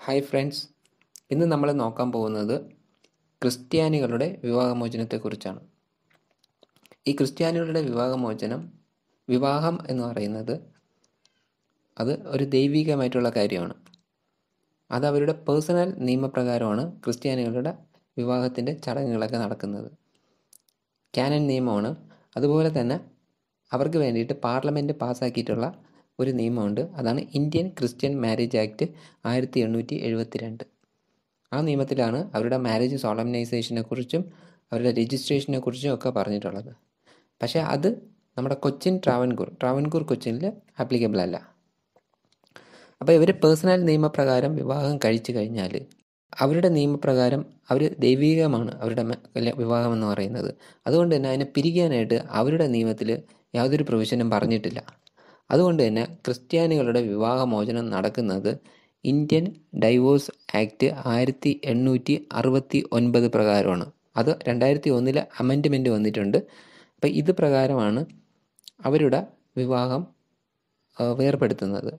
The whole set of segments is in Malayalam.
ഹായ് ഫ്രണ്ട്സ് ഇന്ന് നമ്മൾ നോക്കാൻ പോകുന്നത് ക്രിസ്ത്യാനികളുടെ വിവാഹമോചനത്തെക്കുറിച്ചാണ് ഈ ക്രിസ്ത്യാനികളുടെ വിവാഹമോചനം വിവാഹം എന്ന് പറയുന്നത് അത് ഒരു ദൈവികമായിട്ടുള്ള കാര്യമാണ് അത് അവരുടെ പേഴ്സണൽ നിയമപ്രകാരമാണ് ക്രിസ്ത്യാനികളുടെ വിവാഹത്തിൻ്റെ ചടങ്ങുകളൊക്കെ നടക്കുന്നത് ക്യാനൻ നിയമമാണ് അതുപോലെ തന്നെ അവർക്ക് വേണ്ടിയിട്ട് പാർലമെൻറ്റ് പാസ്സാക്കിയിട്ടുള്ള ഒരു നിയമമുണ്ട് അതാണ് ഇന്ത്യൻ ക്രിസ്ത്യൻ മാരേജ് ആക്ട് ആയിരത്തി എണ്ണൂറ്റി എഴുപത്തി രണ്ട് ആ നിയമത്തിലാണ് അവരുടെ മാരേജ് സോളംനൈസേഷനെ കുറിച്ചും അവരുടെ രജിസ്ട്രേഷനെ കുറിച്ചും ഒക്കെ പറഞ്ഞിട്ടുള്ളത് പക്ഷേ അത് നമ്മുടെ കൊച്ചിൻ ട്രാവൻകൂർ ട്രാവൻകൂർ കൊച്ചിനിൽ ആപ്ലിക്കബിൾ അല്ല അപ്പോൾ ഇവർ പേഴ്സണൽ നിയമപ്രകാരം വിവാഹം കഴിച്ചു കഴിഞ്ഞാൽ അവരുടെ നിയമപ്രകാരം അവർ ദൈവികമാണ് അവരുടെ മ- കല്യാ- വിവാഹം എന്ന് പറയുന്നത് അതുകൊണ്ട് തന്നെ അതിനെ പിരിക്കാനായിട്ട് അവരുടെ നിയമത്തിൽ യാതൊരു പ്രൊവിഷനും പറഞ്ഞിട്ടില്ല അതുകൊണ്ട് തന്നെ ക്രിസ്ത്യാനികളുടെ വിവാഹമോചനം നടക്കുന്നത് ഇന്ത്യൻ ഡൈവോഴ്സ് ആക്ട് ആയിരത്തി എണ്ണൂറ്റി അറുപത്തി ഒൻപത് പ്രകാരമാണ് അത് രണ്ടായിരത്തി ഒന്നിലെ അമെൻഡ്മെൻറ്റ് വന്നിട്ടുണ്ട് അപ്പോൾ ഇത് പ്രകാരമാണ് അവരുടെ വിവാഹം ആ, വേർപെടുത്തുന്നത്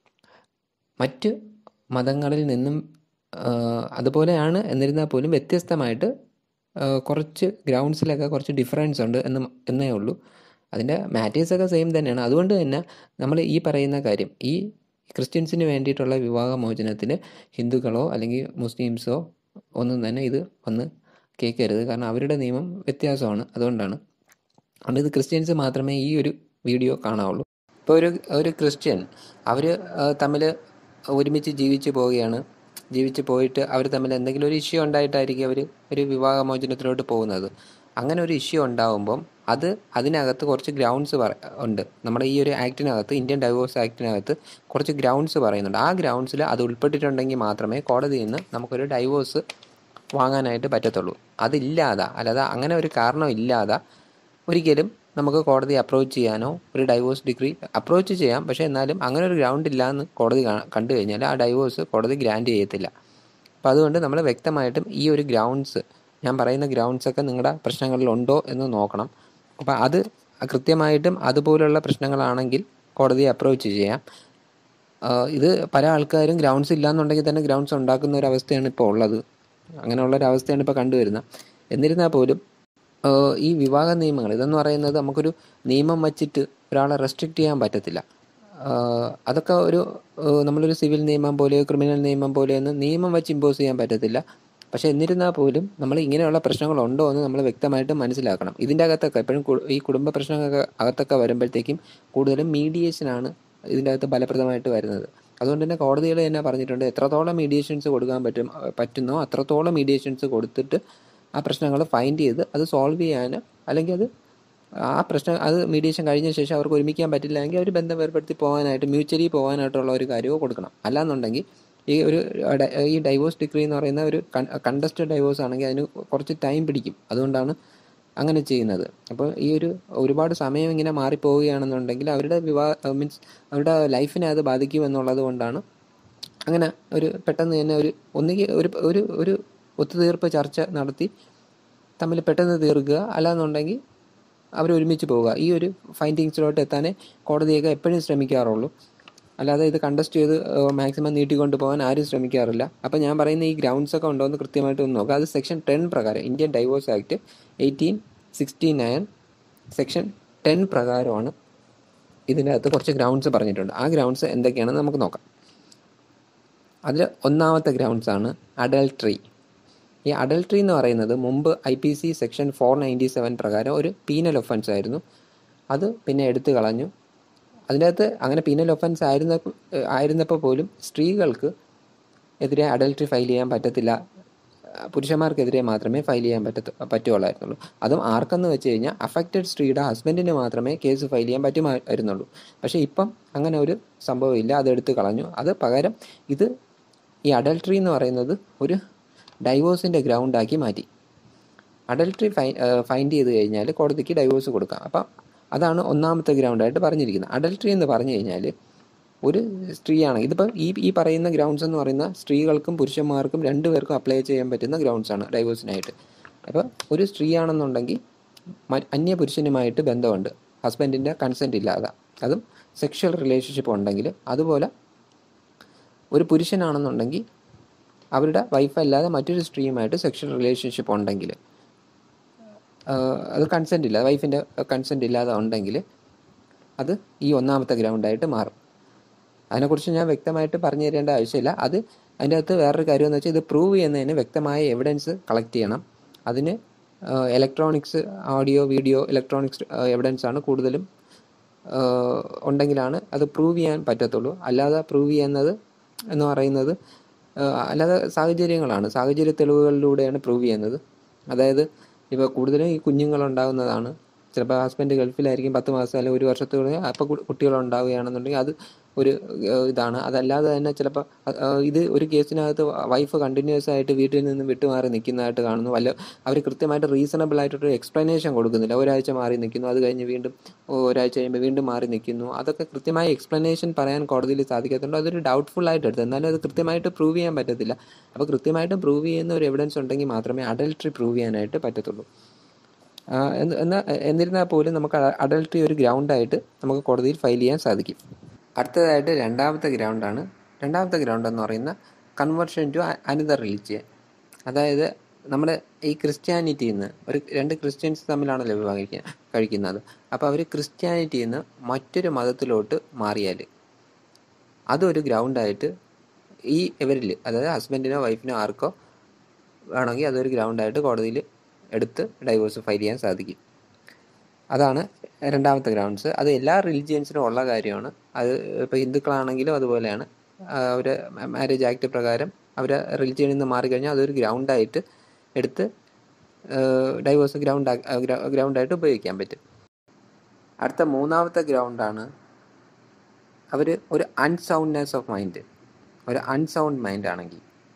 മറ്റ് മതങ്ങളിൽ നിന്നും ആ, അതുപോലെയാണ് എന്നിരുന്നാൽ പോലും വ്യത്യസ്തമായിട്ട് ആ, കുറച്ച് ഗ്രൗണ്ട്സിലൊക്കെ കുറച്ച് ഡിഫറൻസ് ഉണ്ട് എന്ന് മ- എന്നേ ഉള്ളൂ അതിൻ്റെ മാറ്റേഴ്സൊക്കെ സെയിം തന്നെയാണ് അതുകൊണ്ട് തന്നെ നമ്മൾ ഈ പറയുന്ന കാര്യം ഈ ക്രിസ്ത്യൻസിന് വേണ്ടിയിട്ടുള്ള വിവാഹമോചനത്തിന് ഹിന്ദുക്കളോ അല്ലെങ്കിൽ മുസ്ലിംസോ ഒന്നും തന്നെ ഇത് വന്ന് കേൾക്കരുത് കാരണം അവരുടെ നിയമം വ്യത്യാസമാണ് അതുകൊണ്ടാണ് അതുകൊണ്ട് ഇത് ക്രിസ്ത്യൻസ് മാത്രമേ ഈ ഒരു വീഡിയോ കാണാവുള്ളൂ ഇപ്പോൾ ഒരു ഒരു ക്രിസ്ത്യൻ അവർ തമ്മിൽ ഒരുമിച്ച് ജീവിച്ച് പോവുകയാണ് ജീവിച്ച് പോയിട്ട് അവർ തമ്മിൽ എന്തെങ്കിലും ഒരു ഇഷ്യൂ ഉണ്ടായിട്ടായിരിക്കും അവർ ഒരു വിവാഹമോചനത്തിലോട്ട് പോകുന്നത് അങ്ങനെ ഒരു ഇഷ്യൂ ഉണ്ടാകുമ്പം അത് അതിനകത്ത് കുറച്ച് ഗ്രൗണ്ട്സ് പറ ഉണ്ട് നമ്മുടെ ഈ ഒരു ആക്ടിനകത്ത് ഇന്ത്യൻ ഡൈവോഴ്സ് ആക്ടിനകത്ത് കുറച്ച് ഗ്രൗണ്ട്സ് പറയുന്നുണ്ട് ആ ഗ്രൗണ്ട്സിൽ അത് ഉൾപ്പെട്ടിട്ടുണ്ടെങ്കിൽ മാത്രമേ കോടതിയിൽ നിന്ന് നമുക്കൊരു ഡൈവോഴ്സ് വാങ്ങാനായിട്ട് പറ്റത്തുള്ളൂ അതില്ലാതെ അല്ലാതെ അങ്ങനെ ഒരു കാരണം ഇല്ലാതെ ഒരിക്കലും നമുക്ക് കോടതി അപ്രോച്ച് ചെയ്യാനോ ഒരു ഡൈവോഴ്സ് ഡിഗ്രി അപ്രോച്ച് ചെയ്യാം പക്ഷേ എന്നാലും അങ്ങനെ ഒരു ഗ്രൗണ്ട് ഇല്ല എന്ന് കോടതി കാ- കണ്ടു കഴിഞ്ഞാൽ ആ ഡൈവോഴ്സ് കോടതി ഗ്രാൻഡ് ചെയ്യത്തില്ല അപ്പം അതുകൊണ്ട് നമ്മൾ വ്യക്തമായിട്ടും ഈ ഒരു ഗ്രൗണ്ട്സ് ഞാൻ പറയുന്ന ഗ്രൗണ്ട്സ് ഒക്കെ നിങ്ങളുടെ പ്രശ്നങ്ങളിലുണ്ടോ എന്ന് നോക്കണം അപ്പം അത് കൃത്യമായിട്ടും അതുപോലുള്ള പ്രശ്നങ്ങളാണെങ്കിൽ കോടതിയെ അപ്രോച്ച് ചെയ്യാം ആഹ് ഇത് പല ആൾക്കാരും ഗ്രൗണ്ട്സ് ഇല്ലാന്നുണ്ടെങ്കിൽ തന്നെ ഗ്രൗണ്ട്സ് ഉണ്ടാക്കുന്ന ഒരു അവസ്ഥയാണ് ഇപ്പോൾ ഉള്ളത് അങ്ങനെയുള്ള ഒരു അവസ്ഥയാണ് ഇപ്പോൾ കണ്ടുവരുന്നത് എന്നിരുന്നാൽ പോലും ആഹ് ഈ വിവാഹ നിയമങ്ങൾ ഇതെന്ന് പറയുന്നത് നമുക്കൊരു നിയമം വച്ചിട്ട് ഒരാളെ റെസ്ട്രിക്റ്റ് ചെയ്യാൻ പറ്റത്തില്ല ആഹ് അതൊക്കെ ഒരു ആഹ് നമ്മളൊരു സിവിൽ നിയമം പോലെയോ ക്രിമിനൽ നിയമം പോലെയോ ഒന്നും നിയമം വെച്ച് ഇമ്പോസ് ചെയ്യാൻ പറ്റത്തില്ല പക്ഷെ എന്നിരുന്നാൽ പോലും നമ്മൾ ഇങ്ങനെയുള്ള പ്രശ്നങ്ങളുണ്ടോ എന്ന് നമ്മൾ വ്യക്തമായിട്ട് മനസ്സിലാക്കണം ഇതിൻ്റെ അകത്തൊക്കെ എപ്പോഴും കു- ഈ കുടുംബ പ്രശ്നങ്ങളൊക്കെ അകത്തൊക്കെ വരുമ്പോഴത്തേക്കും കൂടുതലും മീഡിയേഷനാണ് ഇതിൻ്റെ അകത്ത് ഫലപ്രദമായിട്ട് വരുന്നത് അതുകൊണ്ട് തന്നെ കോടതികൾ തന്നെ പറഞ്ഞിട്ടുണ്ട് എത്രത്തോളം മീഡിയേഷൻസ് കൊടുക്കാൻ പറ്റും അഹ് പറ്റുന്നോ അത്രത്തോളം മീഡിയേഷൻസ് കൊടുത്തിട്ട് ആ പ്രശ്നങ്ങൾ ഫൈൻഡ് ചെയ്ത് അത് സോൾവ് ചെയ്യാൻ അല്ലെങ്കിൽ അത് ആ പ്രശ്നം അത് മീഡിയേഷൻ കഴിഞ്ഞ ശേഷം അവർക്ക് ഒരുമിക്കാൻ പറ്റില്ല എങ്കിൽ അവർ ബന്ധം ഏർപ്പെടുത്തി പോകാനായിട്ട് മ്യൂച്വലി പോകാനായിട്ടുള്ള ഒരു കാര്യമോ കൊടുക്കണം അല്ലാന്നുണ്ടെങ്കിൽ ഈ ഒരു ഡ- ഈ ഡൈവോഴ്സ് ഡിഗ്രി എന്ന് പറയുന്ന ഒരു കണ്ടസ്റ്റഡ് ഡൈവോഴ്സ് ആണെങ്കിൽ അതിന് കുറച്ച് ടൈം പിടിക്കും അതുകൊണ്ടാണ് അങ്ങനെ ചെയ്യുന്നത് അപ്പോൾ ഈ ഒരു ഒരുപാട് സമയം ഇങ്ങനെ മാറിപ്പോവുകയാണെന്നുണ്ടെങ്കിൽ അവരുടെ വിവാഹ മീൻസ് അവരുടെ ലൈഫിനെ അത് ബാധിക്കും എന്നുള്ളത് കൊണ്ടാണ് അങ്ങനെ ഒരു പെട്ടെന്ന് തന്നെ ഒരു ഒന്നുകിൽ ഒരു ഒരു ഒരു ഒത്തുതീർപ്പ് ചർച്ച നടത്തി തമ്മിൽ പെട്ടെന്ന് തീർക്കുക അല്ലാന്നുണ്ടെങ്കിൽ അവർ ഒരുമിച്ച് പോവുക ഈ ഒരു ഫൈൻഡിങ്സിലോട്ട് എത്താനേ കോടതിയൊക്കെ എപ്പോഴും ശ്രമിക്കാറുള്ളൂ അല്ലാതെ ഇത് കണ്ടസ്റ്റ് ചെയ്ത് മാക്സിമം നീട്ടിക്കൊണ്ട് പോകാൻ ആരും ശ്രമിക്കാറില്ല അപ്പോൾ ഞാൻ പറയുന്ന ഈ ഗ്രൗണ്ട്സ് ഒക്കെ ഉണ്ടോ എന്ന് കൃത്യമായിട്ട് ഒന്ന് നോക്കുക അത് സെക്ഷൻ ടെൻ പ്രകാരം Indian divorce act eighteen sixty nine section ten പ്രകാരമാണ് ഇതിൻ്റെ അകത്ത് കുറച്ച് ഗ്രൗണ്ട്സ് പറഞ്ഞിട്ടുണ്ട് ആ ഗ്രൗണ്ട്സ് എന്തൊക്കെയാണെന്ന് നമുക്ക് നോക്കാം അതിൽ ഒന്നാമത്തെ ഗ്രൗണ്ട്സ് ആണ് അഡൽട്രി ഈ അഡൽട്രി എന്ന് പറയുന്നത് മുമ്പ് I P C section four ninety seven പ്രകാരം ഒരു പീനൽ ഒഫൻസ് ആയിരുന്നു അത് പിന്നെ എടുത്തു കളഞ്ഞു അതിൻ്റെ അകത്ത് അങ്ങനെ പീനൽ ഒഫൻസ് ആയിരുന്ന ആയിരുന്നപ്പോൾ പോലും സ്ത്രീകൾക്ക് എതിരെ അഡൽട്രി ഫയൽ ചെയ്യാൻ പറ്റത്തില്ല ആ, പുരുഷന്മാർക്കെതിരെ മാത്രമേ ഫയൽ ചെയ്യാൻ പറ്റത്ത പറ്റുള്ളായിരുന്നുള്ളൂ അതും ആർക്കെന്ന് വെച്ച് കഴിഞ്ഞാൽ അഫക്റ്റഡ് സ്ത്രീയുടെ ഹസ്ബൻഡിന് മാത്രമേ കേസ് ഫയൽ ചെയ്യാൻ പറ്റുമായിരുന്നുള്ളൂ പക്ഷേ ഇപ്പം അങ്ങനെ ഒരു സംഭവമില്ല അത് എടുത്തു കളഞ്ഞു അത് പകരം ഇത് ഈ അഡൽട്രി എന്ന് പറയുന്നത് ഒരു ഡൈവോഴ്സിൻ്റെ ഗ്രൗണ്ടാക്കി മാറ്റി അഡൽട്രി ഫൈ ഫൈൻഡ് ചെയ്ത് കഴിഞ്ഞാൽ കോടതിക്ക് ഡൈവോഴ്സ് കൊടുക്കാം അപ്പം അതാണ് ഒന്നാമത്തെ ഗ്രൗണ്ടായിട്ട് പറഞ്ഞിരിക്കുന്നത് അഡൽട്രി എന്ന് പറഞ്ഞു കഴിഞ്ഞാൽ ഒരു സ്ത്രീയാണ് ഇതിപ്പോൾ ഈ ഈ പറയുന്ന ഗ്രൗണ്ട്സ് എന്ന് പറയുന്ന സ്ത്രീകൾക്കും പുരുഷന്മാർക്കും രണ്ടുപേർക്കും അപ്ലൈ ചെയ്യാൻ പറ്റുന്ന ഗ്രൗണ്ട്സ് ആണ് ഡൈവോഴ്സിനായിട്ട് അപ്പോൾ ഒരു സ്ത്രീയാണെന്നുണ്ടെങ്കിൽ മ- അന്യ പുരുഷനുമായിട്ട് ബന്ധമുണ്ട് ഹസ്ബൻഡിൻ്റെ കൺസെൻറ്റ് ഇല്ലാതെ അതും സെക്ഷൽ റിലേഷൻഷിപ്പ് ഉണ്ടെങ്കിൽ അതുപോലെ ഒരു പുരുഷനാണെന്നുണ്ടെങ്കിൽ അവരുടെ വൈഫ് അല്ലാതെ മറ്റൊരു സ്ത്രീയുമായിട്ട് സെക്ഷൽ റിലേഷൻഷിപ്പ് ഉണ്ടെങ്കിൽ അത് കൺസെൻറ്റ് ഇല്ല വൈഫിൻ്റെ കൺസെൻറ്റ് ഇല്ലാതെ ഉണ്ടെങ്കിൽ അത് ഈ ഒന്നാമത്തെ ഗ്രൗണ്ടായിട്ട് മാറും അതിനെക്കുറിച്ച് ഞാൻ വ്യക്തമായിട്ട് പറഞ്ഞു തരേണ്ട ആവശ്യമില്ല അത് അതിൻ്റെ അകത്ത് വേറൊരു കാര്യം എന്ന് വെച്ചാൽ ഇത് പ്രൂവ് ചെയ്യുന്നതിന് വ്യക്തമായ എവിഡൻസ് കളക്ട് ചെയ്യണം അതിന് electronics audio video electronics evidence ആണ് കൂടുതലും ഉണ്ടെങ്കിലാണ് അത് പ്രൂവ് ചെയ്യാൻ പറ്റത്തുള്ളൂ അല്ലാതെ പ്രൂവ് ചെയ്യുന്നത് എന്ന് പറയുന്നത് അല്ലാതെ സാഹചര്യങ്ങളാണ് സാഹചര്യ തെളിവുകളിലൂടെയാണ് പ്രൂവ് ചെയ്യുന്നത് അതായത് ഇപ്പോൾ കൂടുതലും ഈ കുഞ്ഞുങ്ങളുണ്ടാകുന്നതാണ് ചിലപ്പോൾ ഹസ്ബൻഡ് ഗൾഫിലായിരിക്കും പത്ത് മാസം അല്ലെങ്കിൽ ഒരു വർഷത്തോടെ അപ്പോൾ കുട്ടികളുണ്ടാവുകയാണെന്നുണ്ടെങ്കിൽ അത് ഒരു ഇതാണ് അതല്ലാതെ തന്നെ ചിലപ്പോൾ ഇത് ഒരു കേസിനകത്ത് വൈഫ് കണ്ടിന്യൂസ് ആയിട്ട് വീട്ടിൽ നിന്ന് വിട്ടുമാറി നിൽക്കുന്നതായിട്ട് കാണുന്നു വല്ല അവർ കൃത്യമായിട്ട് റീസണബിൾ ആയിട്ടൊരു എക്സ്പ്ലനേഷൻ കൊടുക്കുന്നില്ല ഒരാഴ്ച മാറി നിൽക്കുന്നു അത് കഴിഞ്ഞ് വീണ്ടും ഒരാഴ്ച കഴിയുമ്പോൾ വീണ്ടും മാറി നിൽക്കുന്നു അതൊക്കെ കൃത്യമായ എക്സ്പ്ലനേഷൻ പറയാൻ കോടതിയിൽ സാധിക്കത്തുണ്ട് അതൊരു ഡൗട്ട്ഫുൾ ആയിട്ട് എടുത്ത് എന്നാലും അത് കൃത്യമായിട്ട് പ്രൂവ് ചെയ്യാൻ പറ്റത്തില്ല അപ്പോൾ കൃത്യമായിട്ട് പ്രൂവ് ചെയ്യുന്ന ഒരു എവിഡൻസ് ഉണ്ടെങ്കിൽ മാത്രമേ അഡൽട്രി പ്രൂവ് ചെയ്യാനായിട്ട് പറ്റത്തുള്ളൂ എന്നാൽ എന്നിരുന്നാൽ പോലും നമുക്ക് അഡൽട്രി ഒരു ഗ്രൗണ്ടായിട്ട് നമുക്ക് കോടതിയിൽ ഫയൽ ചെയ്യാൻ സാധിക്കും അടുത്തതായിട്ട് രണ്ടാമത്തെ ഗ്രൗണ്ടാണ് രണ്ടാമത്തെ ഗ്രൗണ്ട് എന്ന് പറയുന്ന കൺവേർഷൻ ടു അനദർ റിലിജിയൻ അതായത് നമ്മുടെ ഈ ക്രിസ്ത്യാനിറ്റിയിൽ നിന്ന് ഒരു രണ്ട് ക്രിസ്ത്യൻസ് തമ്മിലാണല്ലോ വിവാഹിക്കാൻ കഴിക്കുന്നത് അപ്പോൾ അവർ ക്രിസ്ത്യാനിറ്റിയിൽ നിന്ന് മറ്റൊരു മതത്തിലോട്ട് മാറിയാൽ അതൊരു ഗ്രൗണ്ടായിട്ട് ഈ ഇവരിൽ അതായത് ഹസ്ബൻഡിനോ വൈഫിനോ ആർക്കോ വേണമെങ്കിൽ അതൊരു ഗ്രൗണ്ടായിട്ട് കോടതിയിൽ എടുത്ത് ഡൈവോഴ്സ് ഫയൽ ചെയ്യാൻ സാധിക്കും അതാണ് രണ്ടാമത്തെ ഗ്രൗണ്ട്സ് അത് എല്ലാ റിലിജിയൻസിനും ഉള്ള കാര്യമാണ് അത് ഇപ്പോൾ ഹിന്ദുക്കളാണെങ്കിലും അതുപോലെയാണ് അവർ മാരേജ് ആക്ട് പ്രകാരം അവർ റിലിജിയനിൽ നിന്ന് മാറിക്കഴിഞ്ഞാൽ അതൊരു ഗ്രൗണ്ടായിട്ട് എടുത്ത് ഡൈവോഴ്സ് ഗ്രൗണ്ട് ഗ്രൗണ്ടായിട്ട് ഉപയോഗിക്കാൻ പറ്റും അടുത്ത മൂന്നാമത്തെ ഗ്രൗണ്ടാണ് അവർ ഒരു അൺസൗണ്ട്നെസ് ഓഫ് മൈൻഡ് ഒരു അൺസൗണ്ട് മൈൻഡ് ആണെങ്കിൽ